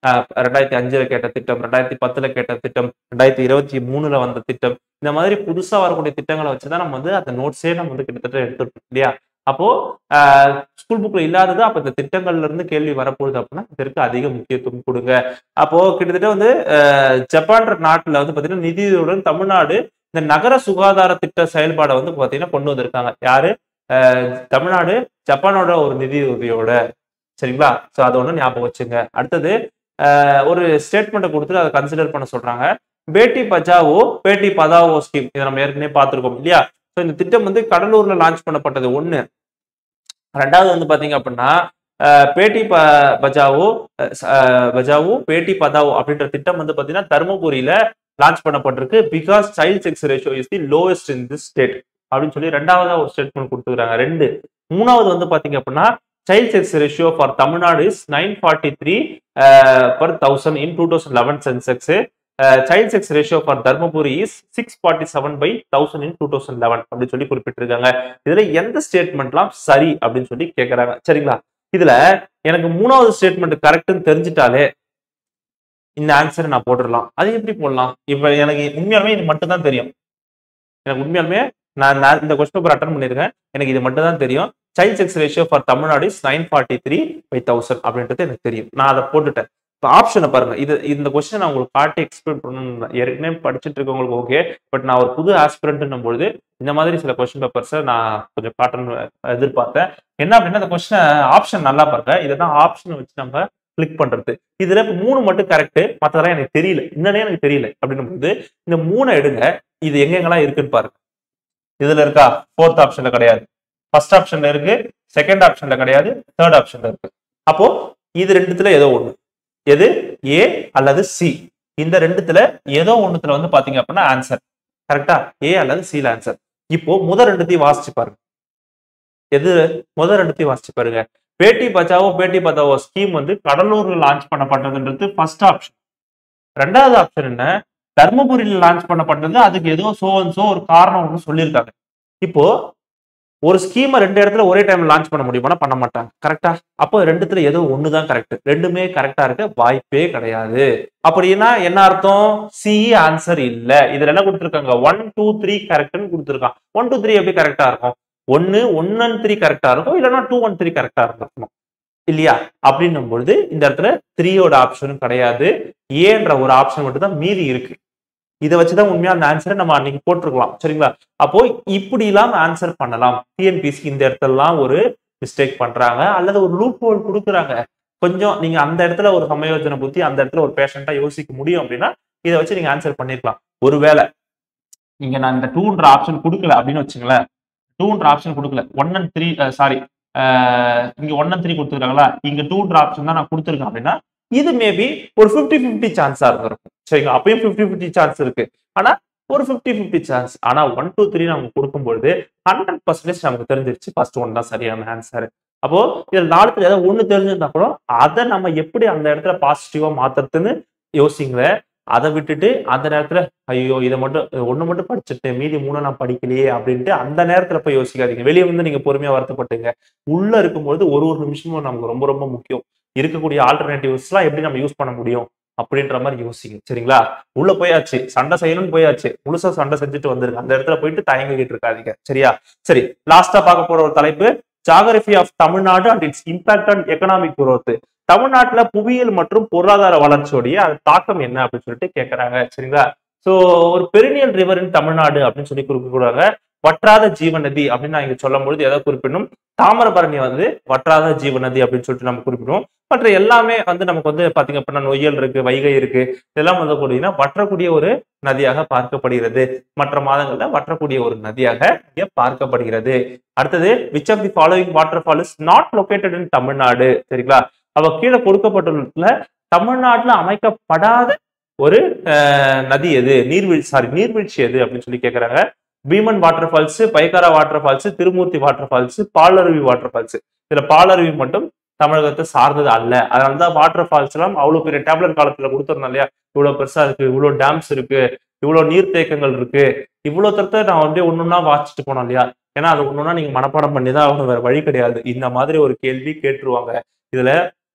அஹ், ரெண்டாயிரத்தி அஞ்சுல கேட்ட திட்டம் ரெண்டாயிரத்தி பத்துல கேட்ட திட்டம் ரெண்டாயிரத்தி இருபத்தி மூணுல வந்த திட்டம் இந்த மாதிரி புதுசா வரக்கூடிய திட்டங்களை வச்சுதான் நம்ம வந்து அந்த நோட்ஸே நம்ம வந்து கிட்டத்தட்ட எடுத்துருக்கோம் இல்லையா அப்போ ஸ்கூல் புக்ல இல்லாதது அப்ப இந்த திட்டங்கள்ல இருந்து கேள்வி வரப்போகுது அப்படின்னா இதற்கு அதிக முக்கியத்துவம் கொடுங்க அப்போ கிட்டத்தட்ட வந்து அஹ், ஜப்பான்ற நாட்டுல வந்து பாத்தீங்கன்னா நிதியுடன் தமிழ்நாடு இந்த நகர சுகாதார திட்ட செயல்பாடை வந்து பாத்தீங்கன்னா கொண்டு வந்திருக்காங்க யாரு அஹ், தமிழ்நாடு ஜப்பானோட ஒரு நிதி உதவியோட சரிங்களா சோ அதை ஒண்ணு ஞாபகம் வச்சுங்க அடுத்தது அஹ், ஒரு ஸ்டேட்மெண்ட்டை கொடுத்துட்டு அதை கன்சிடர் பண்ண சொல்றாங்க பேட்டி பச்சாவோ பேட்டி பதாவோ ஸ்கீம் இதை நம்ம ஏற்கனவே பார்த்திருக்கோம் இல்லையா ஸோ இந்த திட்டம் வந்து கடலூர்ல லான்ச் பண்ணப்பட்டது ஒண்ணு ரெண்டாவது வந்து பாத்தீங்க அப்படின்னா அஹ், பேட்டி ப பஜாவோ அஹ், ச- அஹ், பஜாவோ பேட்டி பதாவோ அப்படின்ற திட்டம் வந்து பாத்தீங்கன்னா தருமபுரியில லான்ச் பண்ணப்பட்டிருக்கு because child sex ratio is the lowest in this state அப்படின்னு சொல்லி ரெண்டாவதா ஒரு ஸ்டேட்மெண்ட் கொடுத்துருக்காங்க ரெண்டு மூணாவது வந்து பாத்தீங்க அப்படின்னா child sex ratio for Tamil Nadu is nine forty three per thousand in two thousand eleven census child sex ratio for Dharmapuri is six forty seven by thousand in two thousand eleven அப்படின்னு சொல்லி குறிப்பிட்டிருக்காங்க இதுல எந்த ஸ்டேட்மெண்ட்லாம் சரி அப்படின்னு சொல்லி கேட்கறாங்க சரிங்களா இதுல எனக்கு மூணாவது ஸ்டேட்மெண்ட் கரெக்ட்னு தெரிஞ்சிட்டாலே இந்த ஆன்சரை நான் போட்டுடலாம் அது எப்படி போடலாம் இப்ப எனக்கு உண்மையாலுமே இது மட்டும் தான் தெரியும் எனக்கு உண்மையாலுமே நான் நான் இந்த கொஸ்டின் பேப்பர் அட்டன் பண்ணியிருக்கேன் எனக்கு இது மட்டும் தான் தெரியும் child sex ratio for Tamil Nadu is nine forty three by thousand அப்படின்றது எனக்கு தெரியும் நான் அதை போட்டுட்டேன் இப்போ ஆப்ஷனை பாருங்க இது இந்த கொஸ்டின் நான் உங்களுக்கு காட்டி எக்ஸ்பிளைன் பண்ணணும் ஏற்கனவே படிச்சுட்டு இருக்கவங்களுக்கு ஓகே பட் நான் ஒரு புது ஆஸ்பிரண்ட்னும் பொழுது இந்த மாதிரி சில கொஸ்டின் பேப்பர்ஸை நான் கொஞ்சம் காட்டணும் எதிர்பார்த்தேன் என்ன அப்படின்னா இந்த கொஸ்டின் ஆப்ஷன் நல்லா பாருங்க இதுதான் ஆப்ஷனை வச்சு நம்ம கிளிக் பண்றது இதுல இப்ப மூணு மட்டும் கரெக்ட் மத்ததெல்லாம் எனக்கு தெரியல என்னன்னே எனக்கு தெரியல அப்படின்னும் போது இந்த மூணை எடுங்க இது எங்கெங்கெல்லாம் இருக்குன்னு பாருங்க இதுல இருக்கா ஃபோர்த் ஆப்ஷன்ல கிடையாது ஃபர்ஸ்ட் ஆப்ஷன்ல இருக்கு செகண்ட் ஆப்ஷன்ல கிடையாது தேர்ட் ஆப்ஷன்ல இருக்கு அப்போ இது ரெண்டுத்துல ஏதோ ஒண்ணு எது ஏ அல்லது சி இந்த ரெண்டுத்துல ஏதோ ஒண்ணுத்துல வந்து பாத்தீங்க அப்படின்னா ஆன்சர் கரெக்டா ஏ அல்லது சில ஆன்சர் இப்போ முதல் ரெண்டுத்தையும் வாசிச்சு பாருங்க எது முதல் ரெண்டுத்தையும் வாசிச்சு பாருங்க பேட்டி பச்சாவோ பேட்டி பச்சாவோ ஸ்கீம் வந்து கடலூர்ல லான்ச் பண்ணப்பட்டதுன்றது ஃபர்ஸ்ட் ஆப்ஷன் ரெண்டாவது ஆப்ஷன் என்ன தர்மபுரியில லான்ச் பண்ணப்பட்டது அதுக்கு ஏதோ சோ சோ ஒரு காரணம் ஒன்று சொல்லியிருக்காங்க இப்போ ஒரு ஸ்கீமை ரெண்டு இடத்துல ஒரே டைம் லான்ச் பண்ண முடியுமானா பண்ண மாட்டாங்க கரெக்டா அப்போ ரெண்டுத்துல ஏதோ ஒன்று தான் கரெக்ட் ரெண்டுமே கரெக்டா இருக்க வாய்ப்பே கிடையாது அப்படின்னா என்ன அர்த்தம் சி ஆன்சர் இல்ல இதுல என்ன கொடுத்துருக்காங்க ஒன் டூ த்ரீ கரெக்ட்னு கொடுத்துருக்கான் ஒன் டூ த்ரீ எப்படி கரெக்டா இருக்கும் ஒன்னு ஒன் அண்ட் த்ரீ கரெக்டா இருக்கும் இல்லைன்னா டூ ஒன் த்ரீ கரெக்டா இருக்கணும் இல்லையா அப்படின்னும் பொழுது இந்த இடத்துல த்ரீயோட ஆப்ஷனும் கிடையாது ஏன்ற ஒரு ஆப்ஷன் மட்டும் தான் மீதி இருக்கு இதை வச்சுதான் உண்மையா அந்த ஆன்சரை நம்ம அன்னைக்கு போட்டிருக்கலாம் சரிங்களா அப்போ இப்படி எல்லாம் ஆன்சர் பண்ணலாம் டிஎன்பிசி இந்த இடத்துலலாம் ஒரு மிஸ்டேக் பண்றாங்க அல்லது ஒரு லூப் ஹோல் கொடுக்குறாங்க கொஞ்சம் நீங்க அந்த இடத்துல ஒரு சமயோஜனை புத்தி அந்த இடத்துல ஒரு பேஷண்டா யோசிக்க முடியும் அப்படின்னா இதை வச்சு நீங்க ஆன்சர் பண்ணிருக்கலாம் ஒருவேளை நீங்க நான் இந்த டூன்ற ஆப்ஷன் கொடுக்கல அப்படின்னு வச்சுங்களேன் டூன்ற ஆப்ஷன் கொடுக்கல ஒன் அண்ட் த்ரீ சாரி இங்க ஒன் அண்ட் த்ரீ கொடுத்துருக்காங்களா இங்க டூன்ற ஆப்ஷன் தான் நான் கொடுத்துருக்கேன் அப்படின்னா இது மேபி ஒரு ஃபிஃப்டி ஃபிஃப்டி சான்ஸா இருந்திருக்கும் சரிங்களா அப்பயும் ஃபிஃப்டி ஃபிஃப்டி சான்ஸ் இருக்கு ஆனா ஒரு ஃபிஃப்டி ஃபிஃப்டி சான்ஸ் ஆனா ஒன் டூ த்ரீ நமக்கு கொடுக்கும்பொழுது ஹண்ட்ரட் பர்சன்டேஜ் நமக்கு தெரிஞ்சிருச்சு ஃபர்ஸ்ட் ஒன் தான் சரியான ஆன்சர் அப்போ இதுல நாலுத்துல ஏதாவது ஒண்ணு தெரிஞ்சிருந்தா கூட அதை நம்ம எப்படி அந்த இடத்துல பாசிட்டிவா மாத்துறதுன்னு யோசிங்க அதை விட்டுட்டு அந்த நேரத்துல ஐயோ இதை மட்டும் ஒண்ணு மட்டும் படிச்சுட்டு மீதி மூணு நான் படிக்கலையே அப்படின்ட்டு அந்த நேரத்துல போய் யோசிக்காதீங்க வெளியே வந்து நீங்க பொறுமையா வருத்தப்பட்டுங்க உள்ள இருக்கும்பொழுது ஒரு ஒரு நிமிஷமும் நமக்கு ரொம்ப ரொம்ப முக்கியம் இருக்கக்கூடிய ஆல்டர்னேட்டிவ்ஸ்லாம் எப்படி நம்ம யூஸ் பண்ண முடியும் அப்படின்ற மாதிரி யோசிங்க சரிங்களா உள்ள போயாச்சு சண்டை செய்யணும்னு போயாச்சு முழுசா சண்டை செஞ்சுட்டு வந்துருங்க அந்த இடத்துல போயிட்டு தயங்கிட்டு இருக்காதீங்க சரியா சரி லாஸ்டா பார்க்க போற ஒரு தலைப்பு geography of Tamil Nadu and its impact and economic growth தமிழ்நாட்டுல புவியியல் மற்றும் பொருளாதார வளர்ச்சியோடைய அது தாக்கம் என்ன அப்படின்னு சொல்லிட்டு கேட்கறாங்க சரிங்களா சோ ஒரு பெரினியல் ரிவர் இன் தமிழ்நாடு அப்படின்னு சொல்லி குறிப்பிடுறாங்க வற்றாத ஜீவநதி அப்படின்னு நான் இங்க சொல்லும் பொழுது எதை குறிப்பிடணும் தாமிரபரணி வந்து வற்றாத ஜீவநதி அப்படின்னு சொல்லிட்டு நம்ம குறிப்பிடுவோம் மற்ற எல்லாமே வந்து நமக்கு வந்து பாத்தீங்க அப்படின்னா நொய்யல் இருக்கு வைகை இருக்கு இதெல்லாம் வந்து கூடியன்னா வற்றக்கூடிய ஒரு நதியாக பார்க்கப்படுகிறது மற்ற மாதங்கள்ல வற்றக்கூடிய ஒரு நதியாக இங்க பார்க்கப்படுகிறது அடுத்தது which of the following waterfall is not located in Tamil Nadu சரிங்களா அவ கீழே கொடுக்கப்பட்டுள்ள தமிழ்நாட்டுல அமைக்கப்படாத ஒரு அஹ், நதி எது நீர்வீழ்ச்சி சாரி நீர்வீழ்ச்சி எது அப்படின்னு சொல்லி கேக்குறாங்க Bheeman waterfalls Pykara waterfalls Thirumoorthy waterfalls Palaruvi waterfalls இதுல பாலருவி மட்டும் தமிழகத்தை சார்ந்தது அல்ல அதனாலதான் வாட்டர் ஃபால்ஸ் எல்லாம் அவ்வளவு பெரிய டேப்லெட் காலத்துல கொடுத்துருந்தோம் இல்லையா இவ்வளவு பெருசா இருக்கு இவ்வளவு டேம்ஸ் இருக்கு இவ்வளவு நீர்த்தேக்கங்கள் இருக்கு இவ்வளவு தரத்தை நான் அப்படியே ஒன்னொன்னா வாசிச்சுட்டு போனோம் இல்லையா ஏன்னா அது ஒன்னொன்னா நீங்க மனப்பாடம் பண்ணி தான் ஆகணும் வேற வழி கிடையாது இந்த மாதிரி ஒரு கேள்வி கேட்டுருவாங்க இதுல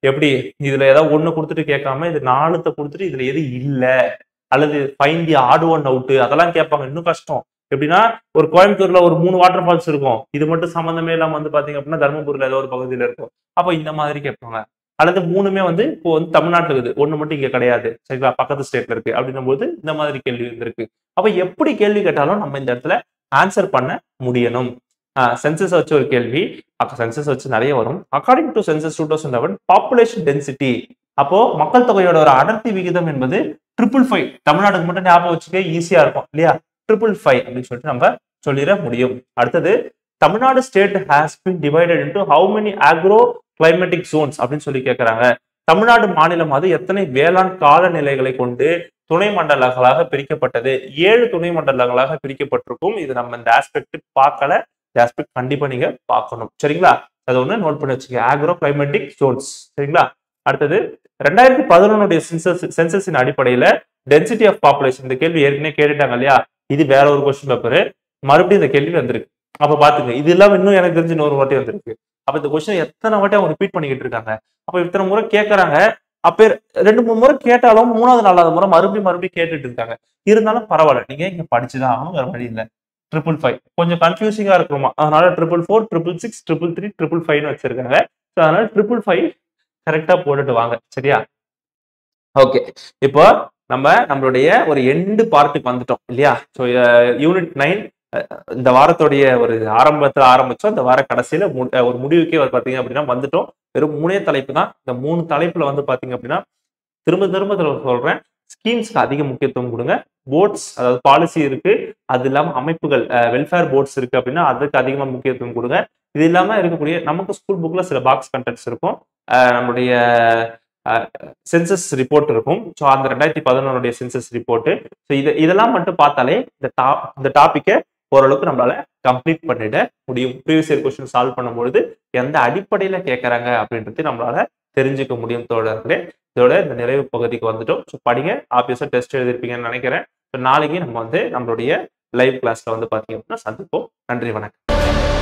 எப்படி இதுல ஏதாவது ஒண்ணு கொடுத்துட்டு கேட்காம இது நாலுத்த கொடுத்துட்டு இதுல எது இல்ல அல்லது ஃபைன் தி ஆடு ஒன் அவுட் அதெல்லாம் கேட்பாங்க இன்னும் கஷ்டம் எப்படின்னா ஒரு கோயம்புத்தூர்ல ஒரு மூணு வாட்டர் ஃபால்ஸ் இருக்கும் இது மட்டும் சம்மந்தமே இல்லாம வந்து பாத்தீங்க அப்படின்னா தருமபுரியில ஏதோ ஒரு பகுதியில இருக்கும் அப்போ இந்த மாதிரி கேட்பாங்க அல்லது மூணுமே வந்து இப்போ வந்து தமிழ்நாட்டுல இருக்குது ஒண்ணு மட்டும் இங்க கிடையாது சரிங்களா பக்கத்து ஸ்டேட்ல இருக்கு அப்படின்னும் போது இந்த மாதிரி கேள்வி வந்திருக்கு அப்ப எப்படி கேள்வி கேட்டாலும் நம்ம இந்த இடத்துல ஆன்சர் பண்ண முடியணும் சென்சஸ் வச்சு ஒரு கேள்வி சென்சஸ் வச்சு நிறைய வரும் according to census two thousand eleven population density அப்போ மக்கள் தொகையோட ஒரு அடர்த்தி விகிதம் என்பது ட்ரிபிள் ஃபைவ் தமிழ்நாட்டுக்கு மட்டும் ஞாபகம் வச்சுக்க ஈஸியா இருக்கும் இல்லையா ட்ரிபிள் ஃபைவ் அப்படின்னு சொல்லிட்டு நம்ம சொல்லிட முடியும் அடுத்தது Tamil Nadu state has been divided into how many agro climatic zones அப்படின்னு சொல்லி கேட்கறாங்க தமிழ்நாடு மாநிலம் அது எத்தனை வேளாண் காலநிலைகளை கொண்டு துணை மண்டலங்களாக பிரிக்கப்பட்டது ஏழு துணை மண்டலங்களாக பிரிக்கப்பட்டிருக்கும் இது நம்ம இந்த ஆஸ்பெக்ட் பார்க்கல இந்த ஆஸ்பெக்ட் கண்டிப்பா நீங்க பார்க்கணும் சரிங்களா அது ஒண்ணு நோட் பண்ணி வச்சுக்க ஆக்ரோ கிளைமேட்டிக் ஜோன்ஸ் சரிங்களா அடுத்தது ரெண்டாயிரத்தி பதினொன்னுடைய சென்சஸ் சென்சஸின் அடிப்படையில டென்சிட்டி ஆஃப் பாப்புலேஷன் இந்த கேள்வி ஏற்கனவே கேட்டுட்டாங்க இல்லையா இது வேற ஒரு கொஸ்டின் பேப்பர் மறுபடியும் இந்த கேள்வி வந்திருக்கு அப்ப பாத்துங்க இது இல்லாம இன்னும் எனக்கு தெரிஞ்சு இன்னொரு வாட்டி வந்திருக்கு அப்ப இந்த கொஸ்டின் எத்தனை வாட்டி அவங்க ரிப்பீட் பண்ணிக்கிட்டு இருக்காங்க அப்ப இத்தனை முறை கேட்கறாங்க அப்ப ரெண்டு மூணு முறை கேட்டாலும் மூணாவது நாலாவது முறை மறுபடியும் மறுபடியும் கேட்டுட்டு இருக்காங்க இருந்தாலும் பரவாயில்ல நீங்க இங்க படிச்சுதான் ஆகணும் வேற வழி இல்லை ட்ரிபிள் ஃபைவ் கொஞ்சம் கன்ஃபியூசிங்கா இருக்குமா அதனால triple four triple six triple three triple ஃபைவ்னு வச்சிருக்காங்க ஸோ அதனால ட்ரிபிள் ஃபைவ் கரெக்டா போட்டுட்டு வாங்க சரியா ஓகே இப்போ நம்ம நம்மளுடைய ஒரு எண்டு பார்ட்டுக்கு வந்துட்டோம் இல்லையா ஸோ யூனிட் நைன் இந்த வாரத்துடைய ஒரு ஆரம்பத்துல ஆரம்பிச்சோம் இந்த வார கடைசியில மு- அஹ் ஒரு முடிவுக்கே வந்து பாத்தீங்க அப்படின்னா வந்துட்டோம் வெறும் மூணே தலைப்பு தான் இந்த மூணு தலைப்புல வந்து பாத்தீங்க அப்படின்னா திரும்ப திரும்ப திரும்ப சொல்றேன் ஸ்கீம்ஸ்க்கு அதிக முக்கியத்துவம் கொடுங்க போர்ட்ஸ் அதாவது பாலிசி இருக்கு அது இல்லாம அமைப்புகள் வெல்ஃபேர் போர்ட்ஸ் இருக்கு அப்படின்னா அதுக்கு அதிகமா முக்கியத்துவம் கொடுங்க இது இல்லாம இருக்கக்கூடிய நமக்கு ஸ்கூல் புக்ல சில பாக்ஸ் கண்டென்ட்ஸ் இருக்கும் அஹ் நம்மளுடைய சென்சஸ் ரிப்போர்ட் இருக்கும் ஸோ அந்த ரெண்டாயிரத்தி பதினொன்னுடைய சென்சஸ் ரிப்போர்ட் ஸோ இது இதெல்லாம் மட்டும் பார்த்தாலே இந்த டா இந்த டாப்பிக்கை ஓரளவுக்கு நம்மளால கம்ப்ளீட் பண்ணிட முடியும் ப்ரீவியஸ் இயர் கொஸ்டின் சால்வ் பண்ணும்பொழுது எந்த அடிப்படையில கேட்கறாங்க அப்படின்றது நம்மளால தெரிஞ்சுக்க முடியும் தோழர்களே இதோட இந்த நிறைவு பகுதிக்கு வந்துட்டோம் ஸோ படிங்க ஆப்வியஸா டெஸ்ட் எழுதிருப்பீங்கன்னு நினைக்கிறேன் ஸோ நாளைக்கு நம்ம வந்து நம்மளுடைய லைவ் கிளாஸ்ல வந்து பாத்தீங்க அப்படின்னா சந்திப்போம் நன்றி வணக்கம்